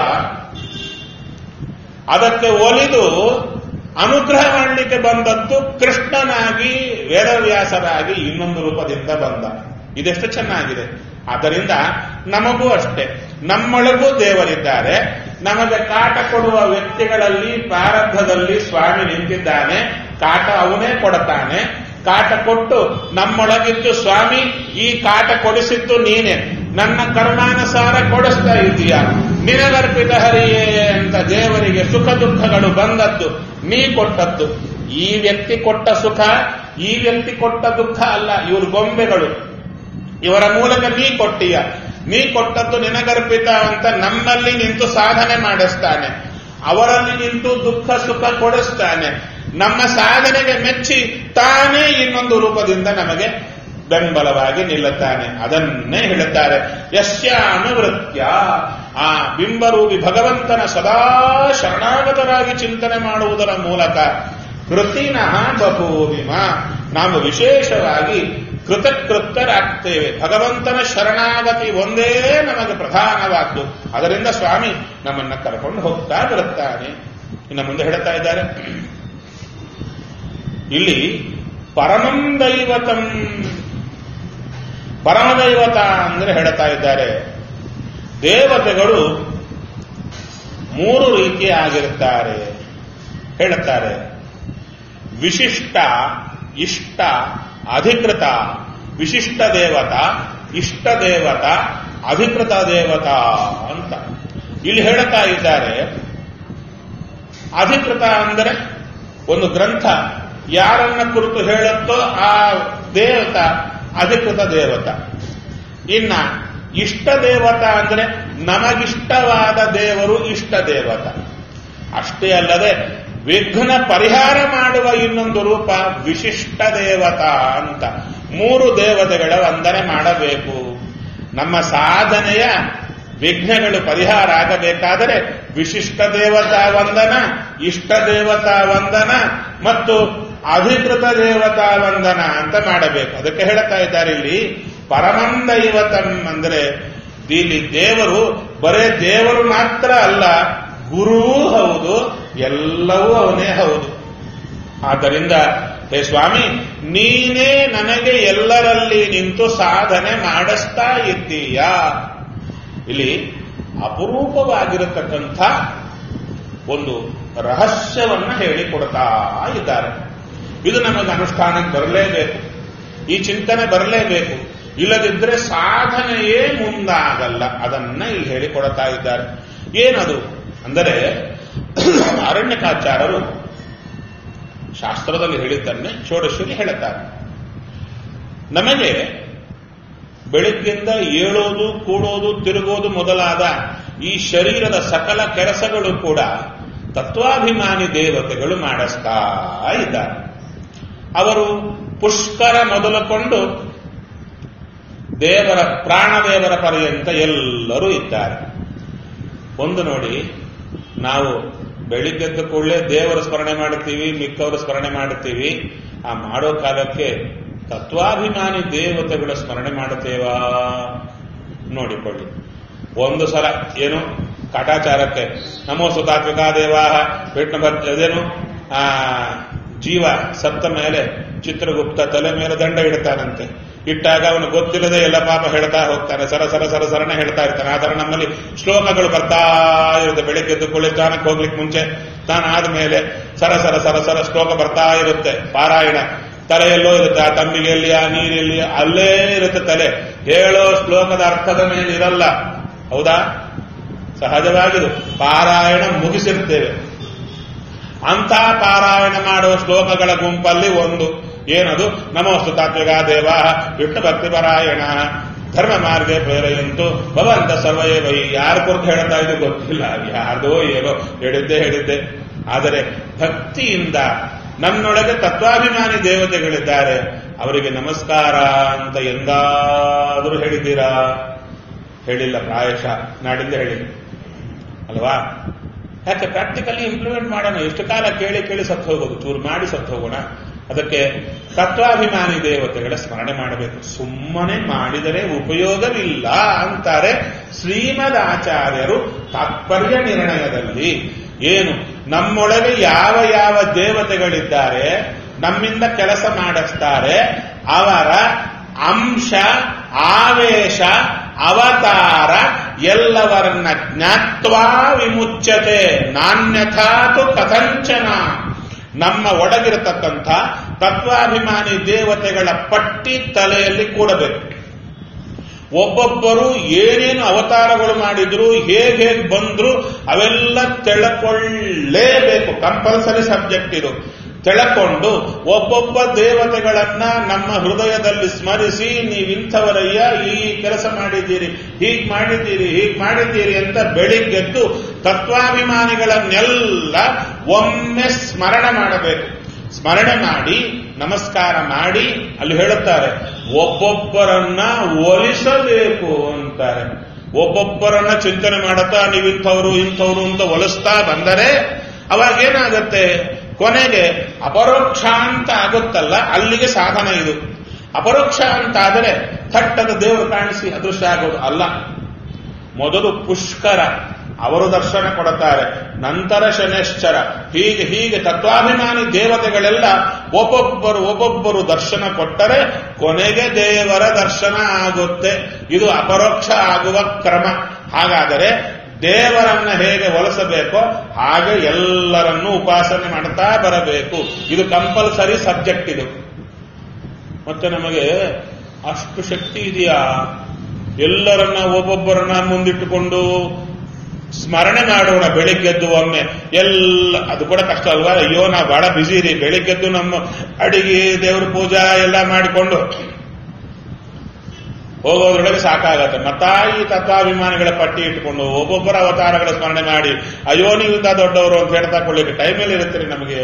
ಅದಕ್ಕೆ ಒಲಿದು ಅನುಗ್ರಹ ಮಾಡಲಿಕ್ಕೆ ಬಂದದ್ದು ಕೃಷ್ಣನಾಗಿ ವೇದವ್ಯಾಸರಾಗಿ ಇನ್ನೊಂದು ರೂಪದಿಂದ ಬಂದ ಇದೆಷ್ಟು ಚೆನ್ನಾಗಿದೆ ಆದ್ದರಿಂದ ನಮಗೂ ಅಷ್ಟೇ ನಮ್ಮೊಳಗೂ ದೇವರಿದ್ದಾರೆ ನಮಗೆ ಕಾಟ ಕೊಡುವ ವ್ಯಕ್ತಿಗಳಲ್ಲಿ ಪ್ರಾರಬ್ಧದಲ್ಲಿ ಸ್ವಾಮಿ ನಿಂತಿದ್ದಾನೆ ಕಾಟ ಅವನೇ ಕೊಡುತ್ತಾನೆ ಕಾಟ ಕೊಟ್ಟು ನಮ್ಮೊಳಗಿದ್ದು ಸ್ವಾಮಿ ಈ ಕಾಟ ಕೊಡಿಸಿದ್ದು ನೀನೆ ನನ್ನ ಕರ್ಮಾನುಸಾರ ಕೊಡಿಸ್ತಾ ಇದ್ದೀಯ ನಿನಗರ್ಪಿತ ಹರಿಯೇ ಅಂತ ದೇವರಿಗೆ ಸುಖ ದುಃಖಗಳು ಬಂದದ್ದು ನೀ ಕೊಟ್ಟದ್ದು ಈ ವ್ಯಕ್ತಿ ಕೊಟ್ಟ ಸುಖ ಈ ವ್ಯಕ್ತಿ ಕೊಟ್ಟ ದುಃಖ ಅಲ್ಲ ಇವರು ಗೊಂಬೆಗಳು ಇವರ ಮೂಲಕ ನೀ ಕೊಟ್ಟೀಯ ನೀ ಕೊಟ್ಟದ್ದು ನಿನಗರ್ಪಿತ ಅಂತ ನಮ್ಮಲ್ಲಿ ನಿಂತು ಸಾಧನೆ ಮಾಡಿಸ್ತಾನೆ ಅವರಲ್ಲಿ ನಿಂತು ದುಃಖ ಸುಖ ಕೊಡಿಸ್ತಾನೆ ನಮ್ಮ ಸಾಧನೆಗೆ ಮೆಚ್ಚಿ ತಾನೇ ಇನ್ನೊಂದು ರೂಪದಿಂದ ನಮಗೆ ಬೆಂಬಲವಾಗಿ ನಿಲ್ಲುತ್ತಾನೆ ಅದನ್ನೇ ಹೇಳುತ್ತಾರೆ ಯಶ್ಯ ಅನುವೃತ್ಯ ಆ ಬಿಂಬರೂಪಿ ಭಗವಂತನ ಸದಾ ಶರಣಾಗತರಾಗಿ ಚಿಂತನೆ ಮಾಡುವುದರ ಮೂಲಕ ಕೃತಿನಃ ಬಭೂವಿಮ ನಾವು ವಿಶೇಷವಾಗಿ ಕೃತಕೃತರಾಗ್ತೇವೆ ಭಗವಂತನ ಶರಣಾಗತಿ ಒಂದೇ ನಮಗೆ ಪ್ರಧಾನವಾದ್ದು ಅದರಿಂದ ಸ್ವಾಮಿ ನಮ್ಮನ್ನ ಕರ್ಕೊಂಡು ಹೋಗ್ತಾ ಬರುತ್ತಾನೆ ಇನ್ನು ಮುಂದೆ ಹೇಳ್ತಾ ಇದ್ದಾರೆ ಇಲ್ಲಿ ಪರಮಂ ದೈವತಂ ಪರಮದೈವತ ಅಂದ್ರೆ ಹೇಳ್ತಾ ಇದ್ದಾರೆ ದೇವತೆಗಳು ಮೂರು ರೀತಿಯಾಗಿರುತ್ತಾರೆ ಹೇಳುತ್ತಾರೆ ವಿಶಿಷ್ಟ ಇಷ್ಟ ಅಧಿಕೃತ ವಿಶಿಷ್ಟ ದೇವತ ಇಷ್ಟ ದೇವತ ಅಧಿಕೃತ ದೇವತ ಅಂತ ಇಲ್ಲಿ ಹೇಳ್ತಾ ಇದ್ದಾರೆ ಅಧಿಕೃತ ಅಂದರೆ ಒಂದು ಗ್ರಂಥ ಯಾರನ್ನ ಕುರಿತು ಹೇಳುತ್ತೋ ಆ ದೇವತ ಅಧಿಕೃತ ದೇವತ ಇನ್ನ ಇಷ್ಟ ದೇವತ ಅಂದ್ರೆ ನಮಗಿಷ್ಟವಾದ ದೇವರು ಇಷ್ಟ ದೇವತ ಅಷ್ಟೇ ಅಲ್ಲದೆ ವಿಘ್ನ ಪರಿಹಾರ ಮಾಡುವ ಇನ್ನೊಂದು ರೂಪ ವಿಶಿಷ್ಟ ದೇವತಾ ಅಂತ ಮೂರು ದೇವತೆಗಳ ವಂದನೆ ಮಾಡಬೇಕು ನಮ್ಮ ಸಾಧನೆಯ ವಿಘ್ನಗಳು ಪರಿಹಾರ ಆಗಬೇಕಾದರೆ ವಿಶಿಷ್ಟ ದೇವತಾ ವಂದನ ಇಷ್ಟ ದೇವತಾ ವಂದನ ಮತ್ತು ಅಧಿಕೃತ ದೇವತಾ ವಂದನ ಅಂತ ಮಾಡಬೇಕು ಅದಕ್ಕೆ ಹೇಳ್ತಾ ಇದ್ದಾರೆ ಇಲ್ಲಿ ಪರಮಂ ದೈವತಂ ಅಂದ್ರೆ ಇಲ್ಲಿ ದೇವರು ಬರೇ ದೇವರು ಮಾತ್ರ ಅಲ್ಲ ಗುರುವೂ ಹೌದು ಎಲ್ಲವೂ ಅವನೇ ಹೌದು ಆದ್ದರಿಂದ ಹೇ ಸ್ವಾಮಿ ನೀನೇ ನನಗೆ ಎಲ್ಲರಲ್ಲಿ ನಿಂತು ಸಾಧನೆ ಮಾಡಿಸ್ತಾ ಇದ್ದೀಯಾ ಇಲ್ಲಿ ಅಪರೂಪವಾಗಿರತಕ್ಕಂಥ ಒಂದು ರಹಸ್ಯವನ್ನ ಹೇಳಿಕೊಡ್ತಾ ಇದ್ದಾರೆ ಇದು ನಮಗೆ ಅನುಷ್ಠಾನಕ್ಕೆ ಬರಲೇಬೇಕು ಈ ಚಿಂತನೆ ಬರಲೇಬೇಕು ಇಲ್ಲದಿದ್ದರೆ ಸಾಧನೆಯೇ ಮುಂದಾಗಲ್ಲ ಅದನ್ನ ಇಲ್ಲಿ ಹೇಳಿಕೊಡ್ತಾ ಇದ್ದಾರೆ ಏನದು ಅಂದರೆ ಅರಣ್ಯಕಾಚಾರರು ಶಾಸ್ತ್ರದಲ್ಲಿ ಹೇಳಿದ್ದನ್ನೇ ಷೋಡಶಿಯಲ್ಲಿ ಹೇಳುತ್ತಾರೆ ನಮಗೆ ಬೆಳಗ್ಗಿಂದ ಏಳೋದು ಕೂಡೋದು ತಿರುಗೋದು ಮೊದಲಾದ ಈ ಶರೀರದ ಸಕಲ ಕೆಲಸಗಳು ಕೂಡ ತತ್ವಾಭಿಮಾನಿ ದೇವತೆಗಳು ಮಾಡಿಸ್ತಾ ಇದ್ದಾರೆ ಅವರು ಪುಷ್ಕರ ಮೊದಲುಕೊಂಡು ದೇವರ ಪ್ರಾಣದೇವರ ಪರ್ಯಂತ ಎಲ್ಲರೂ ಇದ್ದಾರೆ ಒಂದು ನೋಡಿ ನಾವು ಬೆಳಿಗ್ಗೆದ್ದ ಕೂಡಲೇ ದೇವರ ಸ್ಮರಣೆ ಮಾಡುತ್ತೀವಿ ಮಿಕ್ಕವರ ಸ್ಮರಣೆ ಮಾಡುತ್ತೀವಿ ಆ ಮಾಡೋ ಕಾಲಕ್ಕೆ ತತ್ವಾಭಿಮಾನಿ ದೇವತೆಗಳ ಸ್ಮರಣೆ ಮಾಡುತ್ತೇವಾ ನೋಡಿಕೊಳ್ಳಿ ಒಂದು ಸಲ ಏನು ಕಾಟಾಚಾರಕ್ಕೆ ನಮೋ ಸುತಾತ್ವಿಕಾ ದೇವಾಹ ವಿಷ್ಣು ಅದೇನು ಆ ಜೀವ ಸತ್ತ ಮೇಲೆ ಚಿತ್ರಗುಪ್ತ ತಲೆ ಮೇಲೆ ದಂಡ ಇಡ್ತಾನಂತೆ ಇಟ್ಟಾಗ ಅವನು ಗೊತ್ತಿಲ್ಲದೆ ಎಲ್ಲ ಪಾಪ ಹೇಳ್ತಾ ಹೋಗ್ತಾನೆ ಸರ ಸರ ಸರ ಸರನೆ ಹೇಳ್ತಾ ಇರ್ತಾನೆ ಆ ತರ ನಮ್ಮಲ್ಲಿ ಶ್ಲೋಕಗಳು ಬರ್ತಾ ಇರುತ್ತೆ ಬೆಳಿಗ್ಗೆದ್ದು ಕುಳಿ ಸ್ನಾನಕ್ಕೆ ಹೋಗ್ಲಿಕ್ಕೆ ಮುಂಚೆ ತಾನು ಆದ್ಮೇಲೆ ಸರ ಸರ ಸರ ಸರ ಶ್ಲೋಕ ಬರ್ತಾ ಇರುತ್ತೆ ಪಾರಾಯಣ ತಲೆಯಲ್ಲೋ ಇರುತ್ತೆ ಆ ತಂಬಿಗೆಯಲ್ಲಿ ಆ ನೀರಲ್ಲಿ ಅಲ್ಲೇ ಇರುತ್ತೆ ತಲೆ ಹೇಳೋ ಶ್ಲೋಕದ ಅರ್ಥದ ಮೇಲೆ ಇರಲ್ಲ ಹೌದಾ ಸಹಜವಾಗಿದು ಪಾರಾಯಣ ಮುಗಿಸಿರ್ತೇವೆ ಅಂಥ ಪಾರಾಯಣ ಮಾಡುವ ಶ್ಲೋಕಗಳ ಗುಂಪಲ್ಲಿ ಒಂದು ಏನದು ನಮೋಸ್ತು ತಾತ್ವಿಕ ದೇವ ವಿಷ್ಣು ಭಕ್ತಿ ಪರಾಯಣ ಧರ್ಮ ಮಾರ್ಗ ಪ್ರೇರೆಯಂತು ಭವಂತ ಸರ್ವೇ ವೈ ಯಾರ ಕುರಿತು ಹೇಳ್ತಾ ಇದು ಗೊತ್ತಿಲ್ಲ ಯಾರ್ದೋ ಏನೋ ಹೇಳಿದ್ದೆ ಹೇಳಿದ್ದೆ ಆದರೆ ಭಕ್ತಿಯಿಂದ ನನ್ನೊಳಗೆ ತತ್ವಾಭಿಮಾನಿ ದೇವತೆಗಳಿದ್ದಾರೆ ಅವರಿಗೆ ನಮಸ್ಕಾರ ಅಂತ ಎಂದಾದರೂ ಹೇಳಿದ್ದೀರಾ ಹೇಳಿಲ್ಲ ಪ್ರಾಯಶಃ ನಾಡಿಂದ ಹೇಳಿ ಅಲ್ವಾ ಯಾಕೆ ಪ್ರಾಕ್ಟಿಕಲಿ ಇಂಪ್ಲಿಮೆಂಟ್ ಮಾಡೋಣ ಎಷ್ಟು ಕಾಲ ಕೇಳಿ ಕೇಳಿ ಸತ್ತು ಹೋಗೋದು ಚೂರು ಮಾಡಿ ಸತ್ತು ಹೋಗೋಣ ಅದಕ್ಕೆ ತತ್ವಾಭಿಮಾನಿ ದೇವತೆಗಳ ಸ್ಮರಣೆ ಮಾಡಬೇಕು ಸುಮ್ಮನೆ ಮಾಡಿದರೆ ಉಪಯೋಗವಿಲ್ಲ ಅಂತಾರೆ ಶ್ರೀಮದ್ ಆಚಾರ್ಯರು ತಾತ್ಪರ್ಯ ನಿರ್ಣಯದಲ್ಲಿ ಏನು ನಮ್ಮೊಳಗೆ ಯಾವ ಯಾವ ದೇವತೆಗಳಿದ್ದಾರೆ ನಮ್ಮಿಂದ ಕೆಲಸ ಮಾಡಿಸ್ತಾರೆ ಅವರ ಅಂಶ ಆವೇಶ ಅವತಾರ ಎಲ್ಲವರನ್ನ ಜ್ಞಾತ್ವಾ ವಿಮುಚ್ಯತೆ ನಾಣ್ಯಥಾತು ಕಥಂಚನ ನಮ್ಮ ಒಳಗಿರತಕ್ಕಂಥ ತತ್ವಾಭಿಮಾನಿ ದೇವತೆಗಳ ಪಟ್ಟಿ ತಲೆಯಲ್ಲಿ ಕೂಡಬೇಕು ಒಬ್ಬೊಬ್ಬರು ಏನೇನು ಅವತಾರಗಳು ಮಾಡಿದ್ರು ಹೇಗೆ ಹೇಗೆ ಬಂದ್ರು ಅವೆಲ್ಲ ತಿಳ್ಕೊಳ್ಳೇಬೇಕು ಕಂಪಲ್ಸರಿ ಸಬ್ಜೆಕ್ಟ್ ಇದು ತಿಳ್ಕೊಂಡು ಒಬ್ಬೊಬ್ಬ ದೇವತೆಗಳನ್ನ ನಮ್ಮ ಹೃದಯದಲ್ಲಿ ಸ್ಮರಿಸಿ ನೀವಿಂಥವರಯ್ಯ ಈ ಕೆಲಸ ಮಾಡಿದ್ದೀರಿ ಹೀಗ್ ಮಾಡಿದ್ದೀರಿ ಹೀಗ್ ಮಾಡಿದ್ದೀರಿ ಅಂತ ಬೆಳಿಗ್ಗೆದ್ದು ತತ್ವಾಭಿಮಾನಿಗಳನ್ನೆಲ್ಲ ಒಮ್ಮೆ ಸ್ಮರಣೆ ಮಾಡಬೇಕು ಸ್ಮರಣೆ ಮಾಡಿ ನಮಸ್ಕಾರ ಮಾಡಿ ಅಲ್ಲಿ ಹೇಳುತ್ತಾರೆ ಒಬ್ಬೊಬ್ಬರನ್ನ ಒಲಿಸಬೇಕು ಅಂತಾರೆ ಒಬ್ಬೊಬ್ಬರನ್ನ ಚಿಂತನೆ ಮಾಡುತ್ತಾ ನೀವು ಇಂಥವ್ರು ಇಂಥವ್ರು ಅಂತ ಒಲಿಸ್ತಾ ಬಂದರೆ ಅವಾಗೇನಾಗತ್ತೆ ಕೊನೆಗೆ ಅಪರೋಕ್ಷ ಅಂತ ಆಗುತ್ತಲ್ಲ ಅಲ್ಲಿಗೆ ಸಾಧನ ಇದು ಅಪರೋಕ್ಷ ಅಂತ ಆದರೆ ಥಟ್ಟದ ದೇವರು ಕಾಣಿಸಿ ಅದೃಶ್ಯ ಆಗೋದು ಅಲ್ಲ ಮೊದಲು ಪುಷ್ಕರ ಅವರು ದರ್ಶನ ಕೊಡುತ್ತಾರೆ ನಂತರ ಶನೇಶ್ಚರ ಹೀಗೆ ಹೀಗೆ ತತ್ವಾಭಿಮಾನಿ ದೇವತೆಗಳೆಲ್ಲ ಒಬ್ಬೊಬ್ಬರು ಒಬ್ಬೊಬ್ಬರು ದರ್ಶನ ಕೊಟ್ಟರೆ ಕೊನೆಗೆ ದೇವರ ದರ್ಶನ ಆಗುತ್ತೆ ಇದು ಅಪರೋಕ್ಷ ಆಗುವ ಕ್ರಮ ಹಾಗಾದರೆ ದೇವರನ್ನ ಹೇಗೆ ಒಲಿಸಬೇಕೋ ಹಾಗೆ ಎಲ್ಲರನ್ನೂ ಉಪಾಸನೆ ಮಾಡ್ತಾ ಬರಬೇಕು ಇದು ಕಂಪಲ್ಸರಿ ಸಬ್ಜೆಕ್ಟ್ ಇದು ಮತ್ತೆ ನಮಗೆ ಅಷ್ಟು ಶಕ್ತಿ ಇದೆಯಾ ಎಲ್ಲರನ್ನ ಒಬ್ಬೊಬ್ಬರನ್ನ ಮುಂದಿಟ್ಟುಕೊಂಡು ಸ್ಮರಣೆ ಮಾಡೋಣ ಬೆಳಿಗ್ಗೆದ್ದು ಒಮ್ಮೆ ಎಲ್ಲ ಅದು ಕೂಡ ಕಷ್ಟ ಅಲ್ವಾ ಅಯ್ಯೋ ನಾ ಬಹಳ ಬಿಸಿ ರೀ ಬೆಳಿಗ್ಗೆದ್ದು ನಮ್ಮ ಅಡಿಗೆ ದೇವ್ರ ಪೂಜಾ ಎಲ್ಲ ಮಾಡಿಕೊಂಡು ಹೋಗೋದ್ರೊಳಗೆ ಸಾಕಾಗತ್ತೆ ಮತ್ತ ಈ ತತ್ವಾಭಿಮಾನಿಗಳ ಪಟ್ಟಿ ಇಟ್ಟುಕೊಂಡು ಒಬ್ಬೊಬ್ಬರ ಅವತಾರಗಳ ಸ್ಮರಣೆ ಮಾಡಿ ಅಯ್ಯೋ ನೀವಿಂದ ದೊಡ್ಡವರು ಅಂತ ಹೇಳ್ತಾ ಕೊಳ್ಳಿಕ್ಕೆ ಟೈಮಲ್ಲಿ ಇರುತ್ತೆ ನಮಗೆ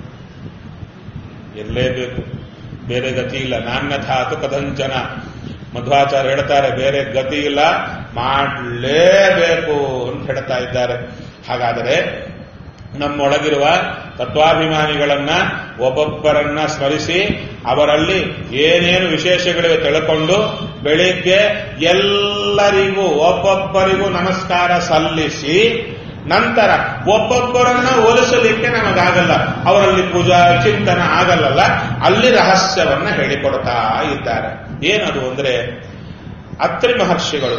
ಇರಲೇಬೇಕು ಬೇರೆ ಗತಿ ಇಲ್ಲ ನಾಣ್ಯಥಾತು ಕದಂಚನ ಮಧ್ವಾಚಾರ್ಯ ಹೇಳ್ತಾರೆ ಬೇರೆ ಗತಿ ಇಲ್ಲ ಮಾಡಲೇಬೇಕು ಅಂತ ಹೇಳ್ತಾ ಇದ್ದಾರೆ ಹಾಗಾದರೆ ನಮ್ಮೊಳಗಿರುವ ತತ್ವಾಭಿಮಾನಿಗಳನ್ನ ಒಬ್ಬೊಬ್ಬರನ್ನ ಸ್ಮರಿಸಿ ಅವರಲ್ಲಿ ಏನೇನು ವಿಶೇಷಗಳಿವೆ ತಿಳ್ಕೊಂಡು ಬೆಳಿಗ್ಗೆ ಎಲ್ಲರಿಗೂ ಒಬ್ಬೊಬ್ಬರಿಗೂ ನಮಸ್ಕಾರ ಸಲ್ಲಿಸಿ ನಂತರ ಒಬ್ಬೊಬ್ಬರನ್ನ ಹೋಲಿಸಲಿಕ್ಕೆ ನಮಗಾಗಲ್ಲ ಅವರಲ್ಲಿ ಪೂಜಾ ಚಿಂತನ ಆಗಲ್ಲಲ್ಲ ಅಲ್ಲಿ ರಹಸ್ಯವನ್ನ ಹೇಳಿಕೊಡ್ತಾ ಇದ್ದಾರೆ ಏನದು ಅಂದ್ರೆ ಅತ್ರಿ ಮಹರ್ಷಿಗಳು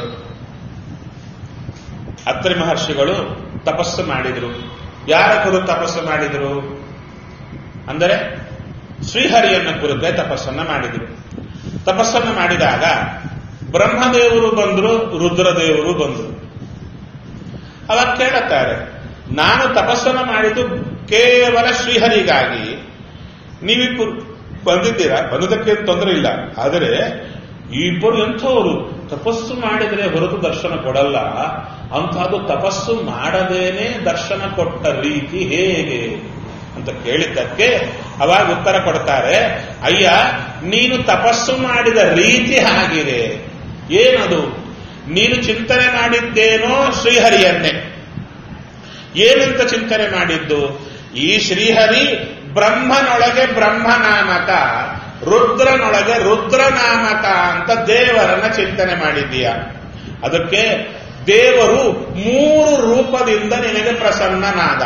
ಅತ್ರಿ ಮಹರ್ಷಿಗಳು ತಪಸ್ಸು ಮಾಡಿದ್ರು ಯಾರ ಕುರಿತು ತಪಸ್ಸು ಮಾಡಿದ್ರು ಅಂದರೆ ಶ್ರೀಹರಿಯನ್ನ ಕುರಿತೇ ತಪಸ್ಸನ್ನ ಮಾಡಿದ್ರು ತಪಸ್ಸನ್ನ ಮಾಡಿದಾಗ ಬ್ರಹ್ಮದೇವರು ಬಂದ್ರು ರುದ್ರದೇವರು ಬಂದರು ಅವಾಗ ಕೇಳುತ್ತಾರೆ ನಾನು ತಪಸ್ಸನ್ನ ಮಾಡಿದ್ದು ಕೇವಲ ಶ್ರೀಹರಿಗಾಗಿ ನೀವಿಬ್ಬರು ಬಂದಿದ್ದೀರಾ ಬಂದದಕ್ಕೆ ತೊಂದರೆ ಇಲ್ಲ ಆದರೆ ಈ ಇಬ್ಬರು ಎಂಥವರು ತಪಸ್ಸು ಮಾಡಿದರೆ ಹೊರತು ದರ್ಶನ ಕೊಡಲ್ಲ ಅಂತಹದ್ದು ತಪಸ್ಸು ಮಾಡದೇನೆ ದರ್ಶನ ಕೊಟ್ಟ ರೀತಿ ಹೇಗೆ ಅಂತ ಕೇಳಿದ್ದಕ್ಕೆ ಅವಾಗ ಉತ್ತರ ಕೊಡ್ತಾರೆ ಅಯ್ಯ ನೀನು ತಪಸ್ಸು ಮಾಡಿದ ರೀತಿ ಆಗಿದೆ ಏನದು ನೀನು ಚಿಂತನೆ ಮಾಡಿದ್ದೇನೋ ಶ್ರೀಹರಿಯನ್ನೇ ಏನಂತ ಚಿಂತನೆ ಮಾಡಿದ್ದು ಈ ಶ್ರೀಹರಿ ಬ್ರಹ್ಮನೊಳಗೆ ಬ್ರಹ್ಮನಾಮಕ ರುದ್ರನೊಳಗೆ ರುದ್ರನಾಮಕ ಅಂತ ದೇವರನ್ನ ಚಿಂತನೆ ಮಾಡಿದ್ದೀಯ ಅದಕ್ಕೆ ದೇವರು ಮೂರು ರೂಪದಿಂದ ನಿನಗೆ ಪ್ರಸನ್ನನಾದ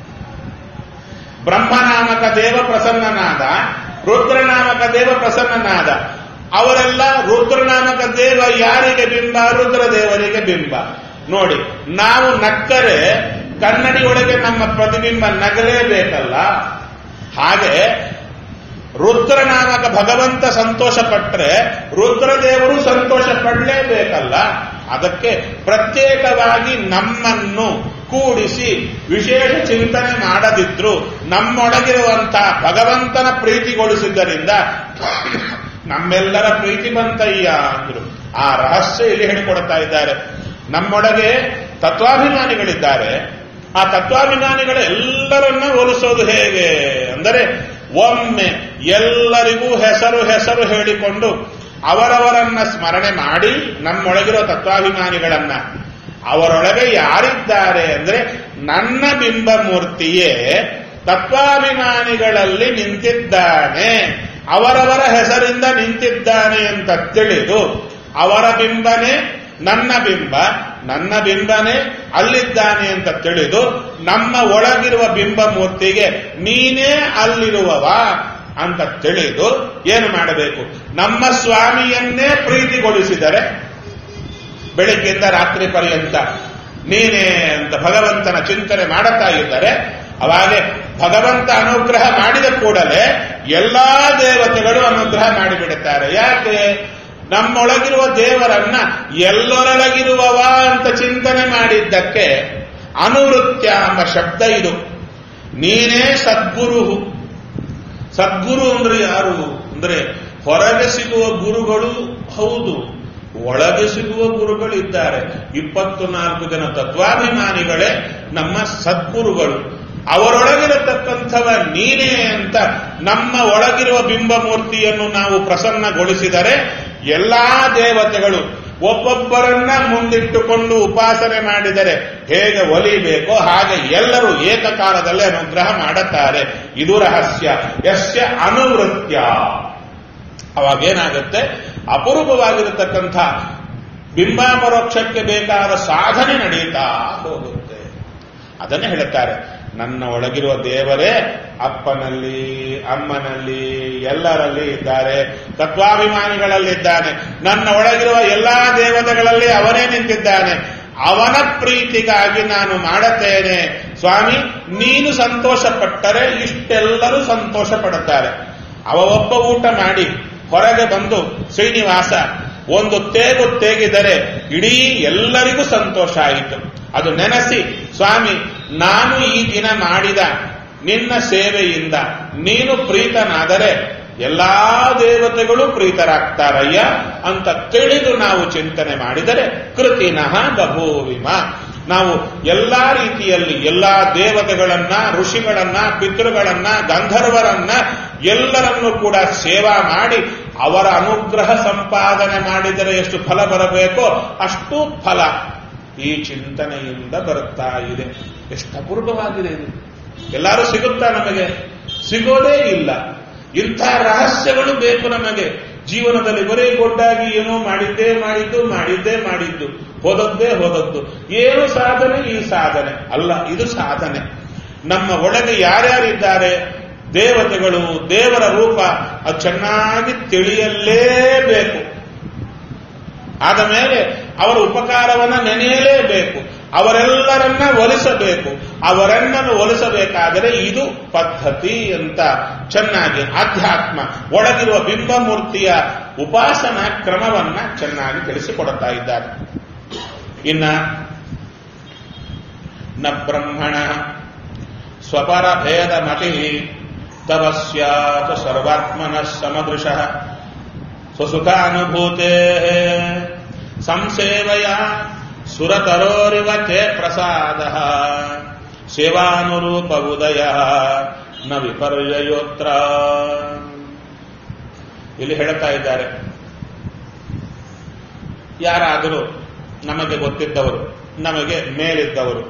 ಬ್ರಹ್ಮನಾಮಕ ದೇವ ಪ್ರಸನ್ನನಾದ ರುದ್ರನಾಮಕ ದೇವ ಪ್ರಸನ್ನನಾದ ಅವರೆಲ್ಲ ರುದ್ರನಾಮಕ ದೇವ ಯಾರಿಗೆ ಬಿಂಬ ರುದ್ರದೇವರಿಗೆ ಬಿಂಬ ನೋಡಿ ನಾವು ನಕ್ಕರೆ ಕನ್ನಡಿ ಒಳಗೆ ನಮ್ಮ ಪ್ರತಿಬಿಂಬ ನಗಲೇಬೇಕಲ್ಲ ಹಾಗೆ ರುದ್ರನಾಮಕ ಭಗವಂತ ಸಂತೋಷ ಪಟ್ಟರೆ ರುದ್ರದೇವರು ಸಂತೋಷ ಪಡಲೇಬೇಕಲ್ಲ ಅದಕ್ಕೆ ಪ್ರತ್ಯೇಕವಾಗಿ ನಮ್ಮನ್ನು ಕೂಡಿಸಿ ವಿಶೇಷ ಚಿಂತನೆ ಮಾಡದಿದ್ರು ನಮ್ಮೊಳಗಿರುವಂತಹ ಭಗವಂತನ ಪ್ರೀತಿಗೊಳಿಸಿದ್ದರಿಂದ ನಮ್ಮೆಲ್ಲರ ಪ್ರೀತಿ ಬಂತಯ್ಯ ಅಂದ್ರು ಆ ರಹಸ್ಯ ಇಲ್ಲಿ ಹೇಳಿಕೊಡ್ತಾ ಇದ್ದಾರೆ ನಮ್ಮೊಳಗೆ ತತ್ವಾಭಿಮಾನಿಗಳಿದ್ದಾರೆ ಆ ತತ್ವಾಭಿಮಾನಿಗಳ ಎಲ್ಲರನ್ನ ಹೋಲಿಸೋದು ಹೇಗೆ ಅಂದರೆ ಒಮ್ಮೆ ಎಲ್ಲರಿಗೂ ಹೆಸರು ಹೆಸರು ಹೇಳಿಕೊಂಡು ಅವರವರನ್ನ ಸ್ಮರಣೆ ಮಾಡಿ ನಮ್ಮೊಳಗಿರೋ ತತ್ವಾಭಿಮಾನಿಗಳನ್ನ ಅವರೊಳಗೆ ಯಾರಿದ್ದಾರೆ ಅಂದ್ರೆ ನನ್ನ ಬಿಂಬ ಮೂರ್ತಿಯೇ ತತ್ವಾಭಿಮಾನಿಗಳಲ್ಲಿ ನಿಂತಿದ್ದಾನೆ ಅವರವರ ಹೆಸರಿಂದ ನಿಂತಿದ್ದಾನೆ ಅಂತ ತಿಳಿದು ಅವರ ಬಿಂಬನೆ ನನ್ನ ಬಿಂಬ ನನ್ನ ಬಿಂಬನೆ ಅಲ್ಲಿದ್ದಾನೆ ಅಂತ ತಿಳಿದು ನಮ್ಮ ಒಳಗಿರುವ ಬಿಂಬ ಮೂರ್ತಿಗೆ ನೀನೇ ಅಲ್ಲಿರುವವ ಅಂತ ತಿಳಿದು ಏನು ಮಾಡಬೇಕು ನಮ್ಮ ಸ್ವಾಮಿಯನ್ನೇ ಪ್ರೀತಿಗೊಳಿಸಿದರೆ ಬೆಳಿಗ್ಗೆಯಿಂದ ರಾತ್ರಿ ಪರ್ಯಂತ ನೀನೇ ಅಂತ ಭಗವಂತನ ಚಿಂತನೆ ಮಾಡುತ್ತಾ ಇದ್ದರೆ ಅವಾಗೆ ಭಗವಂತ ಅನುಗ್ರಹ ಮಾಡಿದ ಕೂಡಲೇ ಎಲ್ಲಾ ದೇವತೆಗಳು ಅನುಗ್ರಹ ಮಾಡಿಬಿಡುತ್ತಾರೆ ಯಾಕೆ ನಮ್ಮೊಳಗಿರುವ ದೇವರನ್ನ ಎಲ್ಲರೊಳಗಿರುವವ ಅಂತ ಚಿಂತನೆ ಮಾಡಿದ್ದಕ್ಕೆ ಅನುವೃತ್ಯ ಎಂಬ ಶಬ್ದ ಇದು ನೀನೇ ಸದ್ಗುರು ಸದ್ಗುರು ಅಂದ್ರೆ ಯಾರು ಅಂದ್ರೆ ಹೊರಗೆ ಸಿಗುವ ಗುರುಗಳು ಹೌದು ಒಳಗೆ ಸಿಗುವ ಗುರುಗಳಿದ್ದಾರೆ ಇಪ್ಪತ್ತು ನಾಲ್ಕು ಜನ ತತ್ವಾಭಿಮಾನಿಗಳೇ ನಮ್ಮ ಸದ್ಗುರುಗಳು ಅವರೊಳಗಿರತಕ್ಕಂಥವ ನೀನೇ ಅಂತ ನಮ್ಮ ಒಳಗಿರುವ ಬಿಂಬಮೂರ್ತಿಯನ್ನು ನಾವು ಪ್ರಸನ್ನಗೊಳಿಸಿದರೆ ಎಲ್ಲಾ ದೇವತೆಗಳು ಒಬ್ಬೊಬ್ಬರನ್ನ ಮುಂದಿಟ್ಟುಕೊಂಡು ಉಪಾಸನೆ ಮಾಡಿದರೆ ಹೇಗೆ ಒಲಿಬೇಕೋ ಹಾಗೆ ಎಲ್ಲರೂ ಏಕಕಾಲದಲ್ಲೇ ಅನುಗ್ರಹ ಮಾಡುತ್ತಾರೆ ಇದು ರಹಸ್ಯ ಯಸ್ಯ ಅನುವೃತ್ಯ ಅವಾಗೇನಾಗುತ್ತೆ ಅಪರೂಪವಾಗಿರತಕ್ಕಂಥ ಬಿಂಬಾಪರೋಕ್ಷಕ್ಕೆ ಬೇಕಾದ ಸಾಧನೆ ನಡೆಯುತ್ತಾ ಹೋಗುತ್ತೆ ಅದನ್ನೇ ಹೇಳುತ್ತಾರೆ ನನ್ನ ಒಳಗಿರುವ ದೇವರೇ ಅಪ್ಪನಲ್ಲಿ ಅಮ್ಮನಲ್ಲಿ ಎಲ್ಲರಲ್ಲಿ ಇದ್ದಾರೆ ತತ್ವಾಭಿಮಾನಿಗಳಲ್ಲಿದ್ದಾನೆ ನನ್ನ ಒಳಗಿರುವ ಎಲ್ಲಾ ದೇವತೆಗಳಲ್ಲಿ ಅವನೇ ನಿಂತಿದ್ದಾನೆ ಅವನ ಪ್ರೀತಿಗಾಗಿ ನಾನು ಮಾಡುತ್ತೇನೆ ಸ್ವಾಮಿ ನೀನು ಸಂತೋಷ ಪಟ್ಟರೆ ಇಷ್ಟೆಲ್ಲರೂ ಸಂತೋಷ ಪಡುತ್ತಾರೆ ಅವ ಒಬ್ಬ ಊಟ ಮಾಡಿ ಹೊರಗೆ ಬಂದು ಶ್ರೀನಿವಾಸ ಒಂದು ತೇಗು ತೇಗಿದರೆ ಇಡೀ ಎಲ್ಲರಿಗೂ ಸಂತೋಷ ಆಯಿತು ಅದು ನೆನೆಸಿ ಸ್ವಾಮಿ ನಾನು ಈ ದಿನ ಮಾಡಿದ ನಿನ್ನ ಸೇವೆಯಿಂದ ನೀನು ಪ್ರೀತನಾದರೆ ಎಲ್ಲಾ ದೇವತೆಗಳು ಪ್ರೀತರಾಗ್ತಾರಯ್ಯ ಅಂತ ತಿಳಿದು ನಾವು ಚಿಂತನೆ ಮಾಡಿದರೆ ಕೃತಿನಃ ಬಭೂವಿಮ ನಾವು ಎಲ್ಲಾ ರೀತಿಯಲ್ಲಿ ಎಲ್ಲಾ ದೇವತೆಗಳನ್ನ ಋಷಿಗಳನ್ನ ಪಿತೃಗಳನ್ನ ಗಂಧರ್ವರನ್ನ ಎಲ್ಲರನ್ನೂ ಕೂಡ ಸೇವಾ ಮಾಡಿ ಅವರ ಅನುಗ್ರಹ ಸಂಪಾದನೆ ಮಾಡಿದರೆ ಎಷ್ಟು ಫಲ ಬರಬೇಕೋ ಅಷ್ಟು ಫಲ ಈ ಚಿಂತನೆಯಿಂದ ಬರುತ್ತಾ ಇದೆ ಎಷ್ಟು ಅಪೂರ್ವವಾಗಿದೆ ಇದು ಎಲ್ಲರೂ ಸಿಗುತ್ತಾ ನಮಗೆ ಸಿಗೋದೇ ಇಲ್ಲ ಇಂಥ ರಹಸ್ಯಗಳು ಬೇಕು ನಮಗೆ ಜೀವನದಲ್ಲಿ ಬರೀ ಗೊಡ್ಡಾಗಿ ಏನೋ ಮಾಡಿದ್ದೇ ಮಾಡಿದ್ದು ಮಾಡಿದ್ದೇ ಮಾಡಿದ್ದು ಹೋದದ್ದೇ ಹೋದದ್ದು ಏನು ಸಾಧನೆ ಈ ಸಾಧನೆ ಅಲ್ಲ ಇದು ಸಾಧನೆ ನಮ್ಮ ಒಳಗೆ ಯಾರ್ಯಾರಿದ್ದಾರೆ ದೇವತೆಗಳು ದೇವರ ರೂಪ ಅದು ಚೆನ್ನಾಗಿ ತಿಳಿಯಲೇಬೇಕು ಆದ ಮೇಲೆ ಅವರ ಉಪಕಾರವನ್ನ ನೆನೆಯಲೇಬೇಕು ಅವರೆಲ್ಲರನ್ನ ಒಲಿಸಬೇಕು ಅವರನ್ನನ್ನು ಒಲಿಸಬೇಕಾದರೆ ಇದು ಪದ್ಧತಿ ಅಂತ ಚೆನ್ನಾಗಿ ಅಧ್ಯಾತ್ಮ ಒಳಗಿರುವ ಬಿಂಬಮೂರ್ತಿಯ ಉಪಾಸನಾ ಕ್ರಮವನ್ನ ಚೆನ್ನಾಗಿ ತಿಳಿಸಿಕೊಡುತ್ತಾ ಇದ್ದಾರೆ ಇನ್ನ ನ ಬ್ರಹ್ಮಣ ಸ್ವಪರ ಭೇದ ಮತಿ ತವ ಸ್ಯಾತ್ ಸರ್ವಾತ್ಮನ ಸಮದೃಶ ಸ್ವಸುಖಾನುಭೂತೆ ಸಂಸೇವಯ ಸುರತರೋರಿವ ಚೇ ಪ್ರಸಾದ ಸೇವಾನುರೂಪ ಉದಯ ನ ವಿಪರ್ಯಯೋತ್ರ ಇಲ್ಲಿ ಹೇಳ್ತಾ ಇದ್ದಾರೆ ಯಾರಾದರೂ ನಮಗೆ ಗೊತ್ತಿದ್ದವರು ನಮಗೆ ಮೇಲಿದ್ದವರು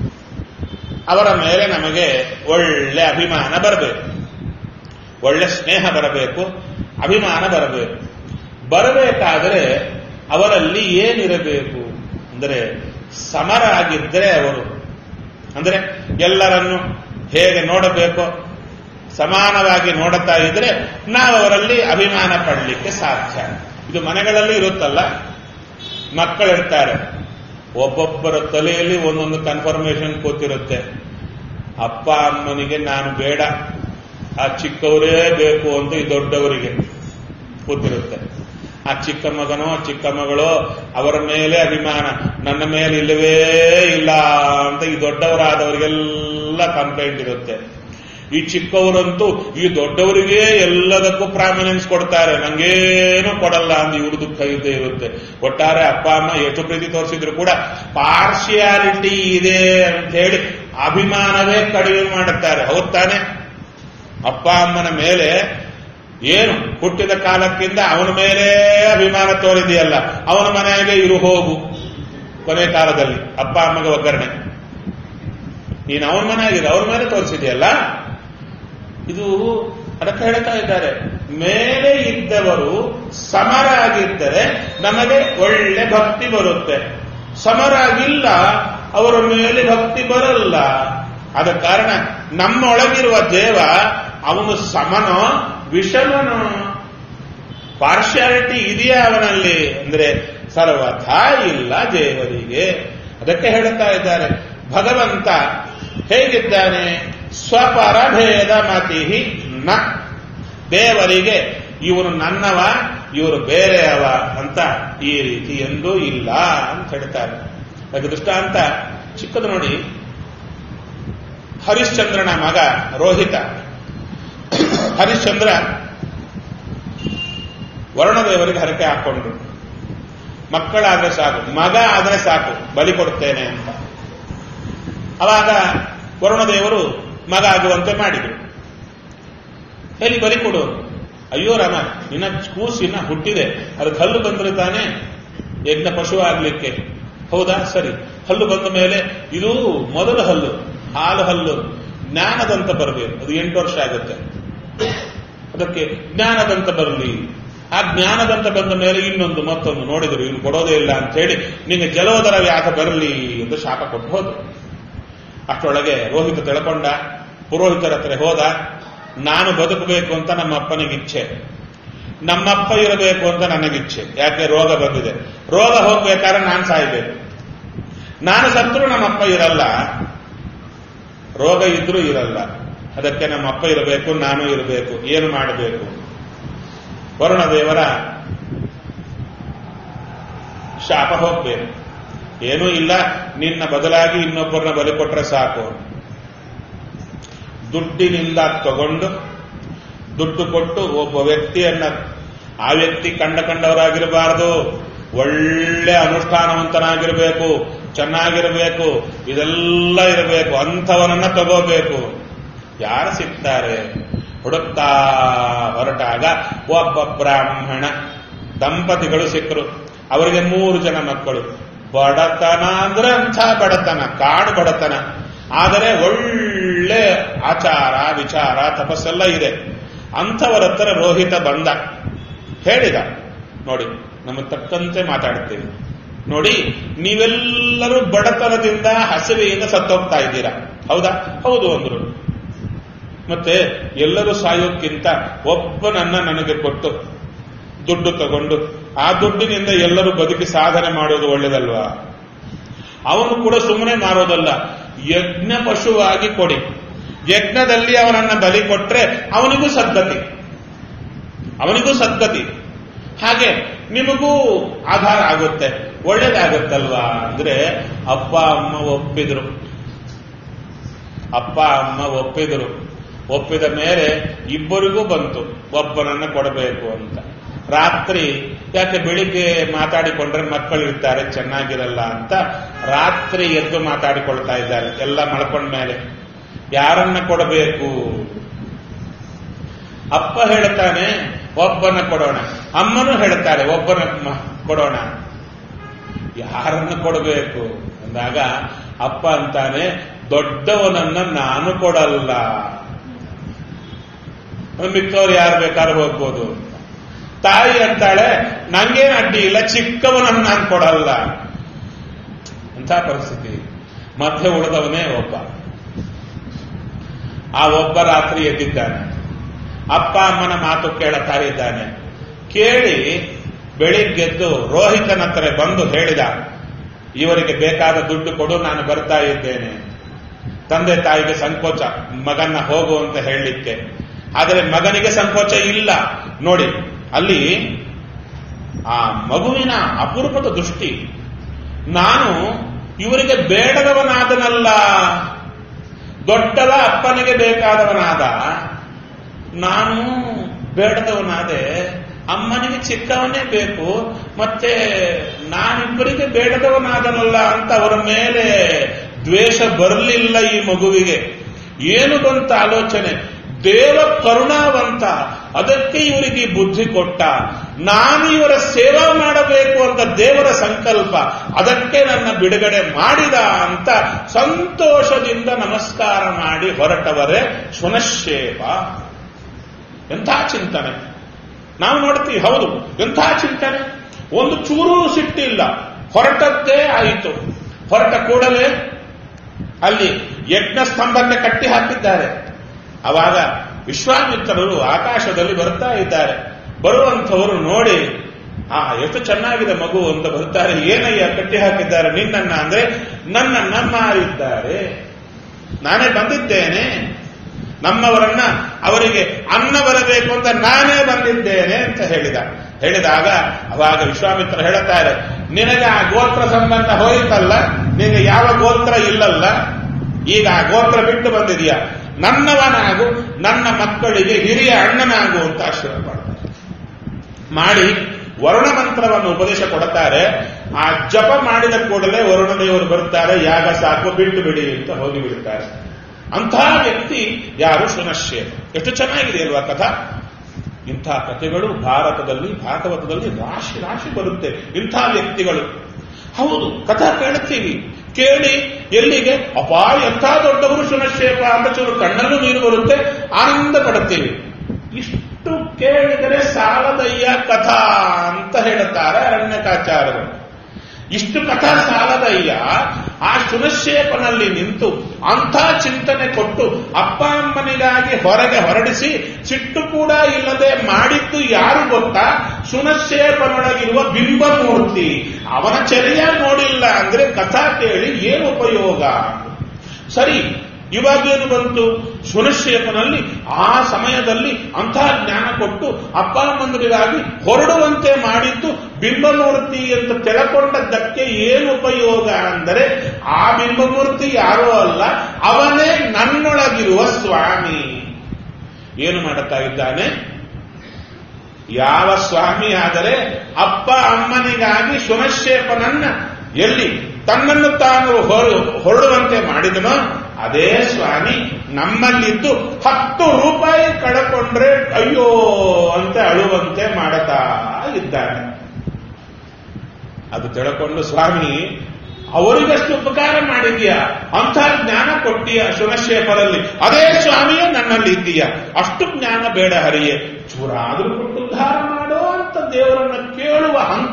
ಅವರ ಮೇಲೆ ನಮಗೆ ಒಳ್ಳೆ ಅಭಿಮಾನ ಬರಬೇಕು ಒಳ್ಳೆ ಸ್ನೇಹ ಬರಬೇಕು ಅಭಿಮಾನ ಬರಬೇಕು ಬರಬೇಕಾದರೆ ಅವರಲ್ಲಿ ಏನಿರಬೇಕು ಅಂದರೆ ಸಮರಾಗಿದ್ದರೆ ಅವರು ಅಂದರೆ ಎಲ್ಲರನ್ನು ಹೇಗೆ ನೋಡಬೇಕೋ ಸಮಾನವಾಗಿ ನೋಡುತ್ತಾ ಇದ್ರೆ ನಾವು ಅವರಲ್ಲಿ ಅಭಿಮಾನ ಪಡಲಿಕ್ಕೆ ಸಾಧ್ಯ ಇದು ಮನೆಗಳಲ್ಲಿ ಇರುತ್ತಲ್ಲ ಮಕ್ಕಳಿರ್ತಾರೆ ಒಬ್ಬೊಬ್ಬರ ತಲೆಯಲ್ಲಿ ಒಂದೊಂದು ಕನ್ಫರ್ಮೇಶನ್ ಕೂತಿರುತ್ತೆ ಅಪ್ಪ ಅಮ್ಮನಿಗೆ ನಾನು ಬೇಡ ಆ ಚಿಕ್ಕವರೇ ಬೇಕು ಅಂತ ಈ ದೊಡ್ಡವರಿಗೆ ಕೂತಿರುತ್ತೆ ಆ ಚಿಕ್ಕ ಮಗನೋ ಚಿಕ್ಕ ಮಗಳೋ ಅವರ ಮೇಲೆ ಅಭಿಮಾನ ನನ್ನ ಮೇಲೆ ಇಲ್ಲವೇ ಇಲ್ಲ ಅಂತ ಈ ದೊಡ್ಡವರಾದವರಿಗೆಲ್ಲ ಕಂಪ್ಲೇಂಟ್ ಇರುತ್ತೆ ಈ ಚಿಕ್ಕವರಂತೂ ಈ ದೊಡ್ಡವರಿಗೆ ಎಲ್ಲದಕ್ಕೂ ಪ್ರಾಮಿನೆನ್ಸ್ ಕೊಡ್ತಾರೆ ನಂಗೇನು ಕೊಡಲ್ಲ ಅಂತ ಇವ್ರ ದುಃಖ ಇದ್ದೇ ಇರುತ್ತೆ ಒಟ್ಟಾರೆ ಅಪ್ಪ ಅಮ್ಮ ಎಷ್ಟು ಪ್ರೀತಿ ತೋರಿಸಿದ್ರು ಕೂಡ ಪಾರ್ಶಿಯಾಲಿಟಿ ಇದೆ ಅಂತ ಹೇಳಿ ಅಭಿಮಾನವೇ ಕಡಿಮೆ ಮಾಡುತ್ತಾರೆ ಹೌದ್ ತಾನೆ ಅಪ್ಪ ಅಮ್ಮನ ಮೇಲೆ ಏನು ಹುಟ್ಟಿದ ಕಾಲಕ್ಕಿಂತ ಅವನ ಮೇಲೆ ಅಭಿಮಾನ ತೋರಿದೆಯಲ್ಲ ಅವನ ಮನೆಗೆ ಇರು ಹೋಗು ಕೊನೆ ಕಾಲದಲ್ಲಿ ಅಪ್ಪ ಅಮ್ಮಗೆ ಒಗ್ಗರಣೆ ನೀನು ಅವನ ಮನೆಯಾಗಿದೆ ಅವ್ರ ಮೇಲೆ ತೋರಿಸಿದೆಯಲ್ಲ ಇದು ಅದಕ್ಕೆ ಹೇಳ್ತಾ ಇದ್ದಾರೆ ಮೇಲೆ ಇದ್ದವರು ಸಮರಾಗಿದ್ದರೆ ನಮಗೆ ಒಳ್ಳೆ ಭಕ್ತಿ ಬರುತ್ತೆ ಸಮರಾಗಿಲ್ಲ ಅವರ ಮೇಲೆ ಭಕ್ತಿ ಬರಲ್ಲ ಆದ ಕಾರಣ ನಮ್ಮೊಳಗಿರುವ ದೇವ ಅವನು ಸಮನೋ ವಿಷಮನೋ ಪಾರ್ಶಿಯಾಲಿಟಿ ಇದೆಯಾ ಅವನಲ್ಲಿ ಅಂದ್ರೆ ಸರ್ವಥಾ ಇಲ್ಲ ದೇವರಿಗೆ ಅದಕ್ಕೆ ಹೇಳುತ್ತಾ ಇದ್ದಾರೆ ಭಗವಂತ ಹೇಗಿದ್ದಾನೆ ಸ್ವಪರಭೇದ ಮತಿ ನ ದೇವರಿಗೆ ಇವನು ನನ್ನವ ಇವರು ಬೇರೆಯವ ಅಂತ ಈ ರೀತಿ ಎಂದೂ ಇಲ್ಲ ಅಂತ ಹೇಳ್ತಾರೆ ಅದಕ್ಕೆ ದೃಷ್ಟಾಂತ ಚಿಕ್ಕದು ನೋಡಿ ಹರಿಶ್ಚಂದ್ರನ ಮಗ ರೋಹಿತ ಹರಿಶ್ಚಂದ್ರ ವರುಣದೇವರಿಗೆ ಹರಕೆ ಹಾಕೊಂಡ್ರು ಮಕ್ಕಳಾದ್ರೆ ಸಾಕು ಮಗ ಆದ್ರೆ ಸಾಕು ಬಲಿ ಕೊಡ್ತೇನೆ ಅಂತ ಅವಾಗ ವರುಣದೇವರು ಮಗ ಆಗುವಂತೆ ಮಾಡಿದರು ಹೇಳಿ ಬಲಿ ಕೊಡು ಅಯ್ಯೋ ರಾಮ ನಿನ್ನ ಕೂಸಿನ ಹುಟ್ಟಿದೆ ಅದಕ್ಕೆ ಹಲ್ಲು ಬಂದ್ರೆ ತಾನೇ ಯಜ್ಞ ಪಶು ಆಗ್ಲಿಕ್ಕೆ ಹೌದಾ ಸರಿ ಹಲ್ಲು ಬಂದ ಮೇಲೆ ಇದು ಮೊದಲ ಹಲ್ಲು ಹಾಲು ಹಲ್ಲು ಜ್ಞಾನದಂತ ಬರಬೇಕು ಅದು ಎಂಟು ವರ್ಷ ಆಗುತ್ತೆ ಅದಕ್ಕೆ ಜ್ಞಾನದಂತ ಬರಲಿ ಆ ಜ್ಞಾನದಂತ ಬಂದ ಮೇಲೆ ಇನ್ನೊಂದು ಮತ್ತೊಂದು ನೋಡಿದ್ರು ಇವ್ನು ಕೊಡೋದೇ ಇಲ್ಲ ಅಂತ ಹೇಳಿ ನಿಮಗೆ ಜಲೋದರ ವ್ಯಾಧ ಬರಲಿ ಎಂದು ಶಾಪ ಕೊಟ್ಟು ಹೋದ್ರು ಅಷ್ಟರೊಳಗೆ ರೋಹಿತ ತಿಳ್ಕೊಂಡ ಪುರೋಹಿತರ ಹತ್ರ ಹೋದ ನಾನು ಬದುಕಬೇಕು ಅಂತ ನಮ್ಮ ಅಪ್ಪನಿಗೆ ಇಚ್ಛೆ ನಮ್ಮಪ್ಪ ಇರಬೇಕು ಅಂತ ನನಗಿಚ್ಛೆ ಯಾಕೆ ರೋಗ ಬಂದಿದೆ ರೋಗ ಹೋಗ್ಬೇಕಾದ್ರೆ ನಾನು ಸಾಯ್ಬೇಕು ನಾನು ಸತ್ರು ನಮ್ಮಪ್ಪ ಇರಲ್ಲ ರೋಗ ಇದ್ರೂ ಇರಲ್ಲ ಅದಕ್ಕೆ ನಮ್ಮಪ್ಪ ಇರಬೇಕು ನಾನು ಇರಬೇಕು ಏನು ಮಾಡಬೇಕು ವರುಣದೇವರ ಶಾಪ ಹೋಗ್ಬೇಕು ಏನೂ ಇಲ್ಲ ನಿನ್ನ ಬದಲಾಗಿ ಇನ್ನೊಬ್ಬರನ್ನ ಬಲಿ ಕೊಟ್ರೆ ಸಾಕು ದುಡ್ಡಿನಿಂದ ತಗೊಂಡು ದುಡ್ಡು ಕೊಟ್ಟು ಒಬ್ಬ ವ್ಯಕ್ತಿಯನ್ನ ಆ ವ್ಯಕ್ತಿ ಕಂಡ ಕಂಡವರಾಗಿರಬಾರದು ಒಳ್ಳೆ ಅನುಷ್ಠಾನವಂತನಾಗಿರಬೇಕು ಚೆನ್ನಾಗಿರಬೇಕು ಇದೆಲ್ಲ ಇರಬೇಕು ಅಂಥವನನ್ನ ತಗೋಬೇಕು ಯಾರು ಸಿಗ್ತಾರೆ ಹುಡುಕ್ತಾ ಹೊರಟಾಗ ಒಬ್ಬ ಬ್ರಾಹ್ಮಣ ದಂಪತಿಗಳು ಸಿಕ್ಕರು ಅವರಿಗೆ ಮೂರು ಜನ ಮಕ್ಕಳು ಬಡತನ ಅಂದ್ರೆ ಅಂಥ ಬಡತನ ಕಾಡು ಬಡತನ ಆದರೆ ಒಳ್ಳೆ ಆಚಾರ ವಿಚಾರ ತಪಸ್ಸೆಲ್ಲ ಇದೆ ಅಂಥವರ ಹತ್ರ ರೋಹಿತ ಬಂದ ಹೇಳಿದ ನೋಡಿ ನಮ್ಮ ತಕ್ಕಂತೆ ಮಾತಾಡ್ತೇವೆ ನೋಡಿ ನೀವೆಲ್ಲರೂ ಬಡತನದಿಂದ ಹಸಿವೆಯಿಂದ ಸತ್ತೋಗ್ತಾ ಇದ್ದೀರಾ ಹೌದಾ ಹೌದು ಅಂದ್ರು ಮತ್ತೆ ಎಲ್ಲರೂ ಸಾಯೋಕ್ಕಿಂತ ಒಬ್ಬನನ್ನ ನನಗೆ ಕೊಟ್ಟು ದುಡ್ಡು ತಗೊಂಡು ಆ ದುಡ್ಡಿನಿಂದ ಎಲ್ಲರೂ ಬದುಕಿ ಸಾಧನೆ ಮಾಡೋದು ಒಳ್ಳೇದಲ್ವಾ ಅವನು ಕೂಡ ಸುಮ್ಮನೆ ಮಾರೋದಲ್ಲ ಯಜ್ಞ ಪಶುವಾಗಿ ಕೊಡಿ ಯಜ್ಞದಲ್ಲಿ ಅವನನ್ನ ಬಲಿ ಕೊಟ್ರೆ ಅವನಿಗೂ ಸದ್ಗತಿ ಅವನಿಗೂ ಸದ್ಗತಿ ಹಾಗೆ ನಿಮಗೂ ಆಧಾರ ಆಗುತ್ತೆ ಒಳ್ಳೇದಾಗುತ್ತಲ್ವಾ ಅಂದ್ರೆ ಅಪ್ಪ ಅಮ್ಮ ಒಪ್ಪಿದ್ರು ಅಪ್ಪ ಅಮ್ಮ ಒಪ್ಪಿದ್ರು ಒಪ್ಪಿದ ಮೇಲೆ ಇಬ್ಬರಿಗೂ ಬಂತು ಒಬ್ಬನನ್ನ ಕೊಡಬೇಕು ಅಂತ ರಾತ್ರಿ ಯಾಕೆ ಬೆಳಿಗ್ಗೆ ಮಾತಾಡಿಕೊಂಡ್ರೆ ಮಕ್ಕಳು ಇರ್ತಾರೆ ಚೆನ್ನಾಗಿರಲ್ಲ ಅಂತ ರಾತ್ರಿ ಎದ್ದು ಮಾತಾಡಿಕೊಳ್ತಾ ಇದ್ದಾರೆ ಎಲ್ಲ ಮಳ್ಕೊಂಡ ಮೇಲೆ ಯಾರನ್ನ ಕೊಡಬೇಕು ಅಪ್ಪ ಹೇಳ್ತಾನೆ ಒಬ್ಬನ ಕೊಡೋಣ ಅಮ್ಮನೂ ಹೇಳ್ತಾರೆ ಒಬ್ಬನ ಮ- ಕೊಡೋಣ ಯಾರನ್ನ ಕೊಡಬೇಕು ಅಂದಾಗ ಅಪ್ಪ ಅಂತಾನೆ ದೊಡ್ಡವನನ್ನ ನಾನು ಕೊಡಲ್ಲ ಮಿಕ್ಕವ್ರು ಯಾರು ಬೇಕಾದ್ರೂ ಹೋಗ್ಬೋದು ಅಂತ. ತಾಯಿ ಅಂತಾಳೆ ನಂಗೇನು ಅಡ್ಡಿ ಇಲ್ಲ ಚಿಕ್ಕವನನ್ನ ನಾನು ಕೊಡಲ್ಲ ಅಂತ ಪರಿಸ್ಥಿತಿ ಮಧ್ಯೆ ಉಳಿದವನೇ ಒಬ್ಬ ಆ ಒಬ್ಬ ರಾತ್ರಿ ಎದ್ದಿದ್ದಾನೆ ಅಪ್ಪ ಅಮ್ಮನ ಮಾತು ಕೇಳುತ್ತಾ ಇದ್ದಾನೆ ಕೇಳಿ ಬೆಳಿಗ್ಗೆದ್ದು ರೋಹಿತನ ಹತ್ರ ಬಂದು ಹೇಳಿದ ಇವರಿಗೆ ಬೇಕಾದ ದುಡ್ಡು ಕೊಡು ನಾನು ಬರ್ತಾ ಇದ್ದೇನೆ ತಂದೆ ತಾಯಿಗೆ ಸಂಕೋಚ ಮಗನ್ನ ಹೋಗು ಅಂತ ಹೇಳಲಿಕ್ಕೆ ಆದರೆ ಮಗನಿಗೆ ಸಂಕೋಚ ಇಲ್ಲ ನೋಡಿ ಅಲ್ಲಿ ಆ ಮಗುವಿನ ಅಪೂರ್ವದ ದೃಷ್ಟಿ ನಾನು ಇವರಿಗೆ ಬೇಡದವನಾದನಲ್ಲ ದೊಡ್ಡವ ಅಪ್ಪನಿಗೆ ಬೇಕಾದವನಾದ ನಾನು ಬೇಡದವನಾದೆ ಅಮ್ಮನಿಗೆ ಚಿಕ್ಕವನೇ ಬೇಕು ಮತ್ತೆ ನಾನಿಬ್ಬರಿಗೆ ಬೇಡದವನಾದನಲ್ಲ ಅಂತ ಅವರ ಮೇಲೆ ದ್ವೇಷ ಬರಲಿಲ್ಲ ಈ ಮಗುವಿಗೆ ಏನು ಬಂತ ಆಲೋಚನೆ ದೇವ ಕರುಣಾವಂತ ಅದಕ್ಕೆ ಇವರಿಗೆ ಈ ಬುದ್ಧಿ ಕೊಟ್ಟ ನಾನು ಇವರ ಸೇವಾ ಮಾಡಬೇಕು ಅಂತ ದೇವರ ಸಂಕಲ್ಪ ಅದಕ್ಕೆ ನನ್ನ ಬಿಡುಗಡೆ ಮಾಡಿದ ಅಂತ ಸಂತೋಷದಿಂದ ನಮಸ್ಕಾರ ಮಾಡಿ ಹೊರಟವರೇ ಶುನಶೇಪ ಎಂಥ ಚಿಂತನೆ ನಾವು ನೋಡ್ತೀವಿ ಹೌದು ಎಂಥ ಚಿಂತನೆ ಒಂದು ಚೂರು ಸಿಟ್ಟಿಲ್ಲ ಹೊರಟದ್ದೇ ಆಯಿತು ಹೊರಟ ಕೂಡಲೇ ಅಲ್ಲಿ ಯಜ್ಞ ಸ್ತಂಭಕ್ಕೆ ಕಟ್ಟಿ ಹಾಕಿದ್ದಾರೆ ಅವಾಗ ವಿಶ್ವಾಮಿತ್ರರು ಆಕಾಶದಲ್ಲಿ ಬರ್ತಾ ಇದ್ದಾರೆ ಬರುವಂಥವರು ನೋಡಿ ಆ ಎಷ್ಟು ಚೆನ್ನಾಗಿದೆ ಮಗು ಅಂತ ಬರ್ತಾರೆ ಏನಯ್ಯ ಕಟ್ಟಿ ಹಾಕಿದ್ದಾರೆ ನಿನ್ನನ್ನ ಅಂದ್ರೆ ನನ್ನನ್ನ ಮಾರಿದ್ದಾರೆ ನಾನೇ ಬಂದಿದ್ದೇನೆ ನಮ್ಮವರನ್ನ ಅವರಿಗೆ ಅನ್ನ ಬರಬೇಕು ಅಂತ ನಾನೇ ಬಂದಿದ್ದೇನೆ ಅಂತ ಹೇಳಿದ ಹೇಳಿದಾಗ ಅವಾಗ ವಿಶ್ವಾಮಿತ್ರ ಹೇಳುತ್ತಾರೆ ನಿನಗೆ ಆ ಗೋತ್ರ ಸಂಬಂಧ ಹೋಯಿತಲ್ಲ ನಿನಗೆ ಯಾವ ಗೋತ್ರ ಇಲ್ಲಲ್ಲ ಈಗ ಆ ಗೋತ್ರ ಬಿಟ್ಟು ಬಂದಿದೆಯಾ ನನ್ನವನಾಗು ನನ್ನ ಮಕ್ಕಳಿಗೆ ಹಿರಿಯ ಅಣ್ಣನಾಗು ಅಂತ ಆಶೀರ್ವಾದ ಮಾಡ್ತಾರೆ ಮಾಡಿ ವರುಣ ಮಂತ್ರವನ್ನು ಉಪದೇಶ ಕೊಡುತ್ತಾರೆ ಆ ಜಪ ಮಾಡಿದ ಕೂಡಲೇ ವರುಣ ದೇವರು ಬರುತ್ತಾರೆ ಯಾಗ ಸಾಕು ಬಿಟ್ಟು ಬಿಡಿ ಅಂತ ಹೋಗಿ ಬಿಡುತ್ತಾರೆ ಅಂತಹ ವ್ಯಕ್ತಿ ಯಾರು ಶುನಶ್ಯೇಪ ಎಷ್ಟು ಚೆನ್ನಾಗಿದೆ ಅಲ್ವಾ ಕಥಾ ಇಂಥ ಕಥೆಗಳು ಭಾರತದಲ್ಲಿ ಭಾಗವತದಲ್ಲಿ ರಾಶಿ ರಾಶಿ ಬರುತ್ತೆ ಇಂಥ ವ್ಯಕ್ತಿಗಳು ಹೌದು ಕಥಾ ಕೇಳುತ್ತೀವಿ ಕೇಳಿ ಎಲ್ಲಿಗೆ ಅಪಾಯ ಎಂಥ ದೊಡ್ಡವರು ಶುನಶ್ಯೇಪ ಅಂತ ಚೂರು ಕಣ್ಣಲ್ಲೂ ನೀರು ಬರುತ್ತೆ ಆನಂದ ಪಡುತ್ತೀವಿ ಇಷ್ಟು ಕೇಳಿದರೆ ಸಾಲದಯ್ಯ ಕಥಾ ಅಂತ ಹೇಳುತ್ತಾರೆ ಅರಣ್ಯಕಾಚಾರ್ಯರು ಇಷ್ಟು ಕಥಾ ಸಾಲದಯ್ಯ ಆ ಶುನಶೇಪನಲ್ಲಿ ನಿಂತು ಅಂಥ ಚಿಂತನೆ ಕೊಟ್ಟು ಅಪ್ಪ ಅಮ್ಮನಿಗಾಗಿ ಹೊರಗೆ ಹೊರಡಿಸಿ ಸಿಟ್ಟು ಕೂಡ ಇಲ್ಲದೆ ಮಾಡಿದ್ದು ಯಾರು ಗೊತ್ತಾ ಶುನಶೇಪನೊಳಗಿರುವ ಬಿಂಬಮೂರ್ತಿ ಅವನ ಚರ್ಯ ನೋಡಿಲ್ಲ ಅಂದ್ರೆ ಕಥಾ ಕೇಳಿ ಏನು ಉಪಯೋಗ ಸರಿ ಇವಾಗೇನು ಬಂತು ಶುನಶೇಪನಲ್ಲಿ ಆ ಸಮಯದಲ್ಲಿ ಅಂತಹ ಜ್ಞಾನ ಕೊಟ್ಟು ಅಪ್ಪ ಅಮ್ಮಂದರಿಗಾಗಿ ಹೊರಡುವಂತೆ ಮಾಡಿದ್ದು ಬಿಂಬಮೂರ್ತಿ ಅಂತ ತೆಳಕೊಂಡದ್ದಕ್ಕೆ ಏನು ಉಪಯೋಗ ಅಂದರೆ ಆ ಬಿಂಬಮೂರ್ತಿ ಯಾರೋ ಅಲ್ಲ ಅವನೇ ನನ್ನೊಳಗಿರುವ ಸ್ವಾಮಿ ಏನು ಮಾಡುತ್ತಾ ಇದ್ದಾನೆ ಯಾವ ಸ್ವಾಮಿ ಆದರೆ ಅಪ್ಪ ಅಮ್ಮನಿಗಾಗಿ ಶುನಶೇಪನನ್ನ ಎಲ್ಲಿ ತನ್ನನ್ನು ತಾನು ಹೊರಡುವಂತೆ ಮಾಡಿದನೋ ಅದೇ ಸ್ವಾಮಿ ನಮ್ಮಲ್ಲಿದ್ದು ಹತ್ತು ರೂಪಾಯಿ ಕಳಕೊಂಡ್ರೆ ಅಯ್ಯೋ ಅಂತ ಅಳುವಂತೆ ಮಾಡುತ್ತಾ ಇದ್ದಾನೆ ಅದು ತಿಳ್ಕೊಂಡು ಸ್ವಾಮಿ ಅವರಿಗಷ್ಟು ಉಪಕಾರ ಮಾಡಿದ್ಯಾ ಅಂಥ ಜ್ಞಾನ ಕೊಟ್ಟಿಯ ಶುನಶೇಪರಲ್ಲಿ ಅದೇ ಸ್ವಾಮಿಯೇ ನನ್ನಲ್ಲಿ ಇದ್ದೀಯ ಅಷ್ಟು ಜ್ಞಾನ ಬೇಡ ಹರಿಯೇ ಚೂರಾದ್ರೂ ಕೊಟ್ಟು ಉದ್ಧಾರ ಮಾಡೋ ಅಂತ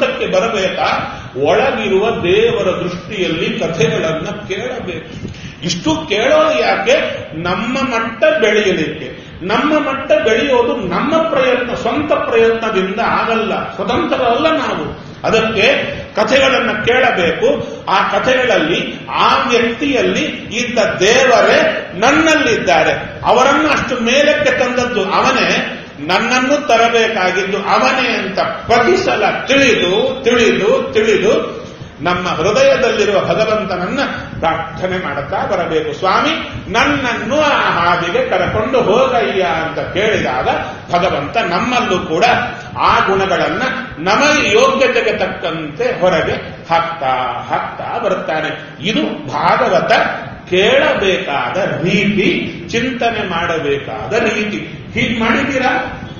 ಹಂತಕ್ಕೆ ಬರಬೇಕಾ ಒಳಗಿರುವ ದೇವರ ದೃಷ್ಟಿಯಲ್ಲಿ ಕಥೆಗಳನ್ನ ಕೇಳಬೇಕು ಇಷ್ಟು ಕೇಳೋದು ಯಾಕೆ ನಮ್ಮ ಮಟ್ಟ ಬೆಳೆಯಲಿಕ್ಕೆ ನಮ್ಮ ಮಟ್ಟ ಬೆಳೆಯೋದು ನಮ್ಮ ಪ್ರಯತ್ನ ಸ್ವಂತ ಪ್ರಯತ್ನದಿಂದ ಆಗಲ್ಲ ಸ್ವತಂತ್ರ ಅಲ್ಲ ನಾವು ಅದಕ್ಕೆ ಕಥೆಗಳನ್ನು ಕೇಳಬೇಕು ಆ ಕಥೆಗಳಲ್ಲಿ ಆ ವ್ಯಕ್ತಿಯಲ್ಲಿ ಇದ್ದ ದೇವರೇ ನನ್ನಲ್ಲಿದ್ದಾರೆ ಅವರನ್ನು ಅಷ್ಟು ಮೇಲಕ್ಕೆ ತಂದದ್ದು ಅವನೇ ನನ್ನನ್ನು ತರಬೇಕಾಗಿದ್ದು ಅವನೇ ಅಂತ ಪ್ರತಿ ಸಲ ತಿಳಿದು ತಿಳಿದು ತಿಳಿದು ನಮ್ಮ ಹೃದಯದಲ್ಲಿರುವ ಭಗವಂತನನ್ನ ಪ್ರಾರ್ಥನೆ ಮಾಡುತ್ತಾ ಬರಬೇಕು ಸ್ವಾಮಿ ನನ್ನನ್ನು ಆ ಹಾದಿಗೆ ಕರಕೊಂಡು ಹೋಗಯ್ಯ ಅಂತ ಕೇಳಿದಾಗ ಭಗವಂತ ನಮ್ಮಲ್ಲೂ ಕೂಡ ಆ ಗುಣಗಳನ್ನ ನಮಗೆ ಯೋಗ್ಯತೆಗೆ ತಕ್ಕಂತೆ ಹೊರಗೆ ಹಾಕ್ತಾ ಹಾಕ್ತಾ ಬರುತ್ತಾನೆ ಇದು ಭಾಗವತ ಕೇಳಬೇಕಾದ ರೀತಿ ಚಿಂತನೆ ಮಾಡಬೇಕಾದ ರೀತಿ ಹೀಗೆ ಮಾಡಿದ್ದೀರಾ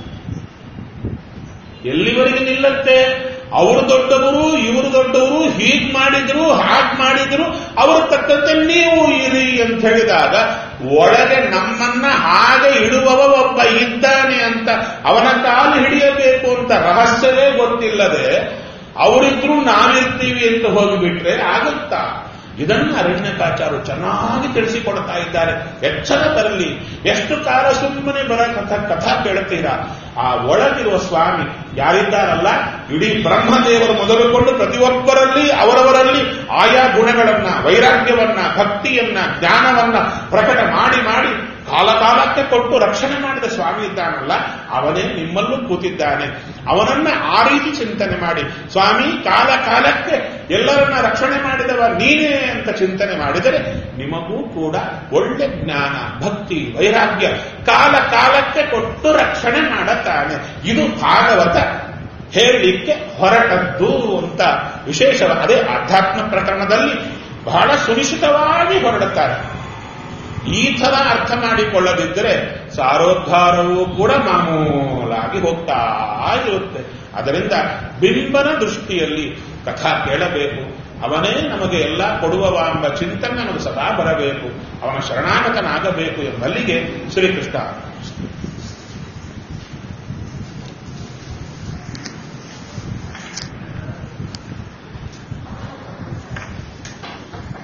ಎಲ್ಲಿವರೆಗೆ ನಿಲ್ಲತ್ತೆ ಅವರು ದೊಡ್ಡವರು ಇವರು ದೊಡ್ಡವರು ಹೀಗ್ ಮಾಡಿದ್ರು ಹಾಗ್ ಮಾಡಿದ್ರು ಅವ್ರ ತಕ್ಕಂತೆ ನೀವು ಇರಿ ಅಂತ ಹೇಳಿದಾಗ ಒಳಗೆ ನಮ್ಮನ್ನ ಹಾಗೆ ಇಡುವವ ಒಬ್ಬ ಇದ್ದಾನೆ ಅಂತ ಅವನ ಕಾಲು ಹಿಡಿಯಬೇಕು ಅಂತ ರಹಸ್ಯವೇ ಗೊತ್ತಿಲ್ಲದೆ ಅವರಿದ್ರು ನಾವಿರ್ತೀವಿ ಅಂತ ಹೋಗಿಬಿಟ್ರೆ ಆಗುತ್ತಾ ಇದನ್ನು ಅರಣ್ಯಕಾಚಾರು ಚೆನ್ನಾಗಿ ತಿಳಿಸಿಕೊಡ್ತಾ ಇದ್ದಾರೆ ಎಚ್ಚರ ಬರಲಿ ಎಷ್ಟು ಕಾಲ ಸುಮ್ಮನೆ ಬರ ಕಥಾ ಕಥಾ ಕೇಳುತ್ತೀರಾ ಆ ಒಳಗಿರುವ ಸ್ವಾಮಿ ಯಾರಿದ್ದಾರಲ್ಲ ಇಡೀ ಬ್ರಹ್ಮದೇವರು ಮೊದಲುಕೊಂಡು ಪ್ರತಿಯೊಬ್ಬರಲ್ಲಿ ಅವರವರಲ್ಲಿ ಆಯಾ ಗುಣಗಳನ್ನ ವೈರಾಗ್ಯವನ್ನ ಭಕ್ತಿಯನ್ನ ಜ್ಞಾನವನ್ನ ಪ್ರಕಟ ಮಾಡಿ ಮಾಡಿ ಕಾಲಕಾಲಕ್ಕೆ ಕೊಟ್ಟು ರಕ್ಷಣೆ ಮಾಡಿದ ಸ್ವಾಮಿ ಇದ್ದಾನಲ್ಲ ಅವನೇ ನಿಮ್ಮಲ್ಲೂ ಕೂತಿದ್ದಾನೆ ಅವನನ್ನ ಆ ರೀತಿ ಚಿಂತನೆ ಮಾಡಿ ಸ್ವಾಮಿ ಕಾಲ ಕಾಲಕ್ಕೆ ಎಲ್ಲರನ್ನ ರಕ್ಷಣೆ ಮಾಡಿದವ ನೀನೇ ಅಂತ ಚಿಂತನೆ ಮಾಡಿದರೆ ನಿಮಗೂ ಕೂಡ ಒಳ್ಳೆ ಜ್ಞಾನ ಭಕ್ತಿ ವೈರಾಗ್ಯ ಕಾಲ ಕಾಲಕ್ಕೆ ಕೊಟ್ಟು ರಕ್ಷಣೆ ಮಾಡುತ್ತಾನೆ ಇದು ಭಾಗವತ ಹೇಳಲಿಕ್ಕೆ ಹೊರಟದ್ದು ಅಂತ ವಿಶೇಷ ಅದೇ ಆಧ್ಯಾತ್ಮ ಪ್ರಕರಣದಲ್ಲಿ ಬಹಳ ಸುನಿಶ್ಚಿತವಾಗಿ ಹೊರಡುತ್ತಾರೆ ಈ ಥರ ಅರ್ಥ ಮಾಡಿಕೊಳ್ಳದಿದ್ದರೆ ಸಾರೋದ್ಧಾರವೂ ಕೂಡ ಮಾಮೂಲಾಗಿ ಹೋಗ್ತಾ ಇರುತ್ತೆ ಅದರಿಂದ ಬಿಂಬನ ದೃಷ್ಟಿಯಲ್ಲಿ ಕಥಾ ಕೇಳಬೇಕು ಅವನೇ ನಮಗೆ ಎಲ್ಲ ಕೊಡುವವ ಎಂಬ ಚಿಂತನೆ ನಮಗೆ ಸದಾ ಬರಬೇಕು ಅವನ ಶರಣಾಗತನಾಗಬೇಕು ಎಂಬಲ್ಲಿಗೆ ಶ್ರೀಕೃಷ್ಣ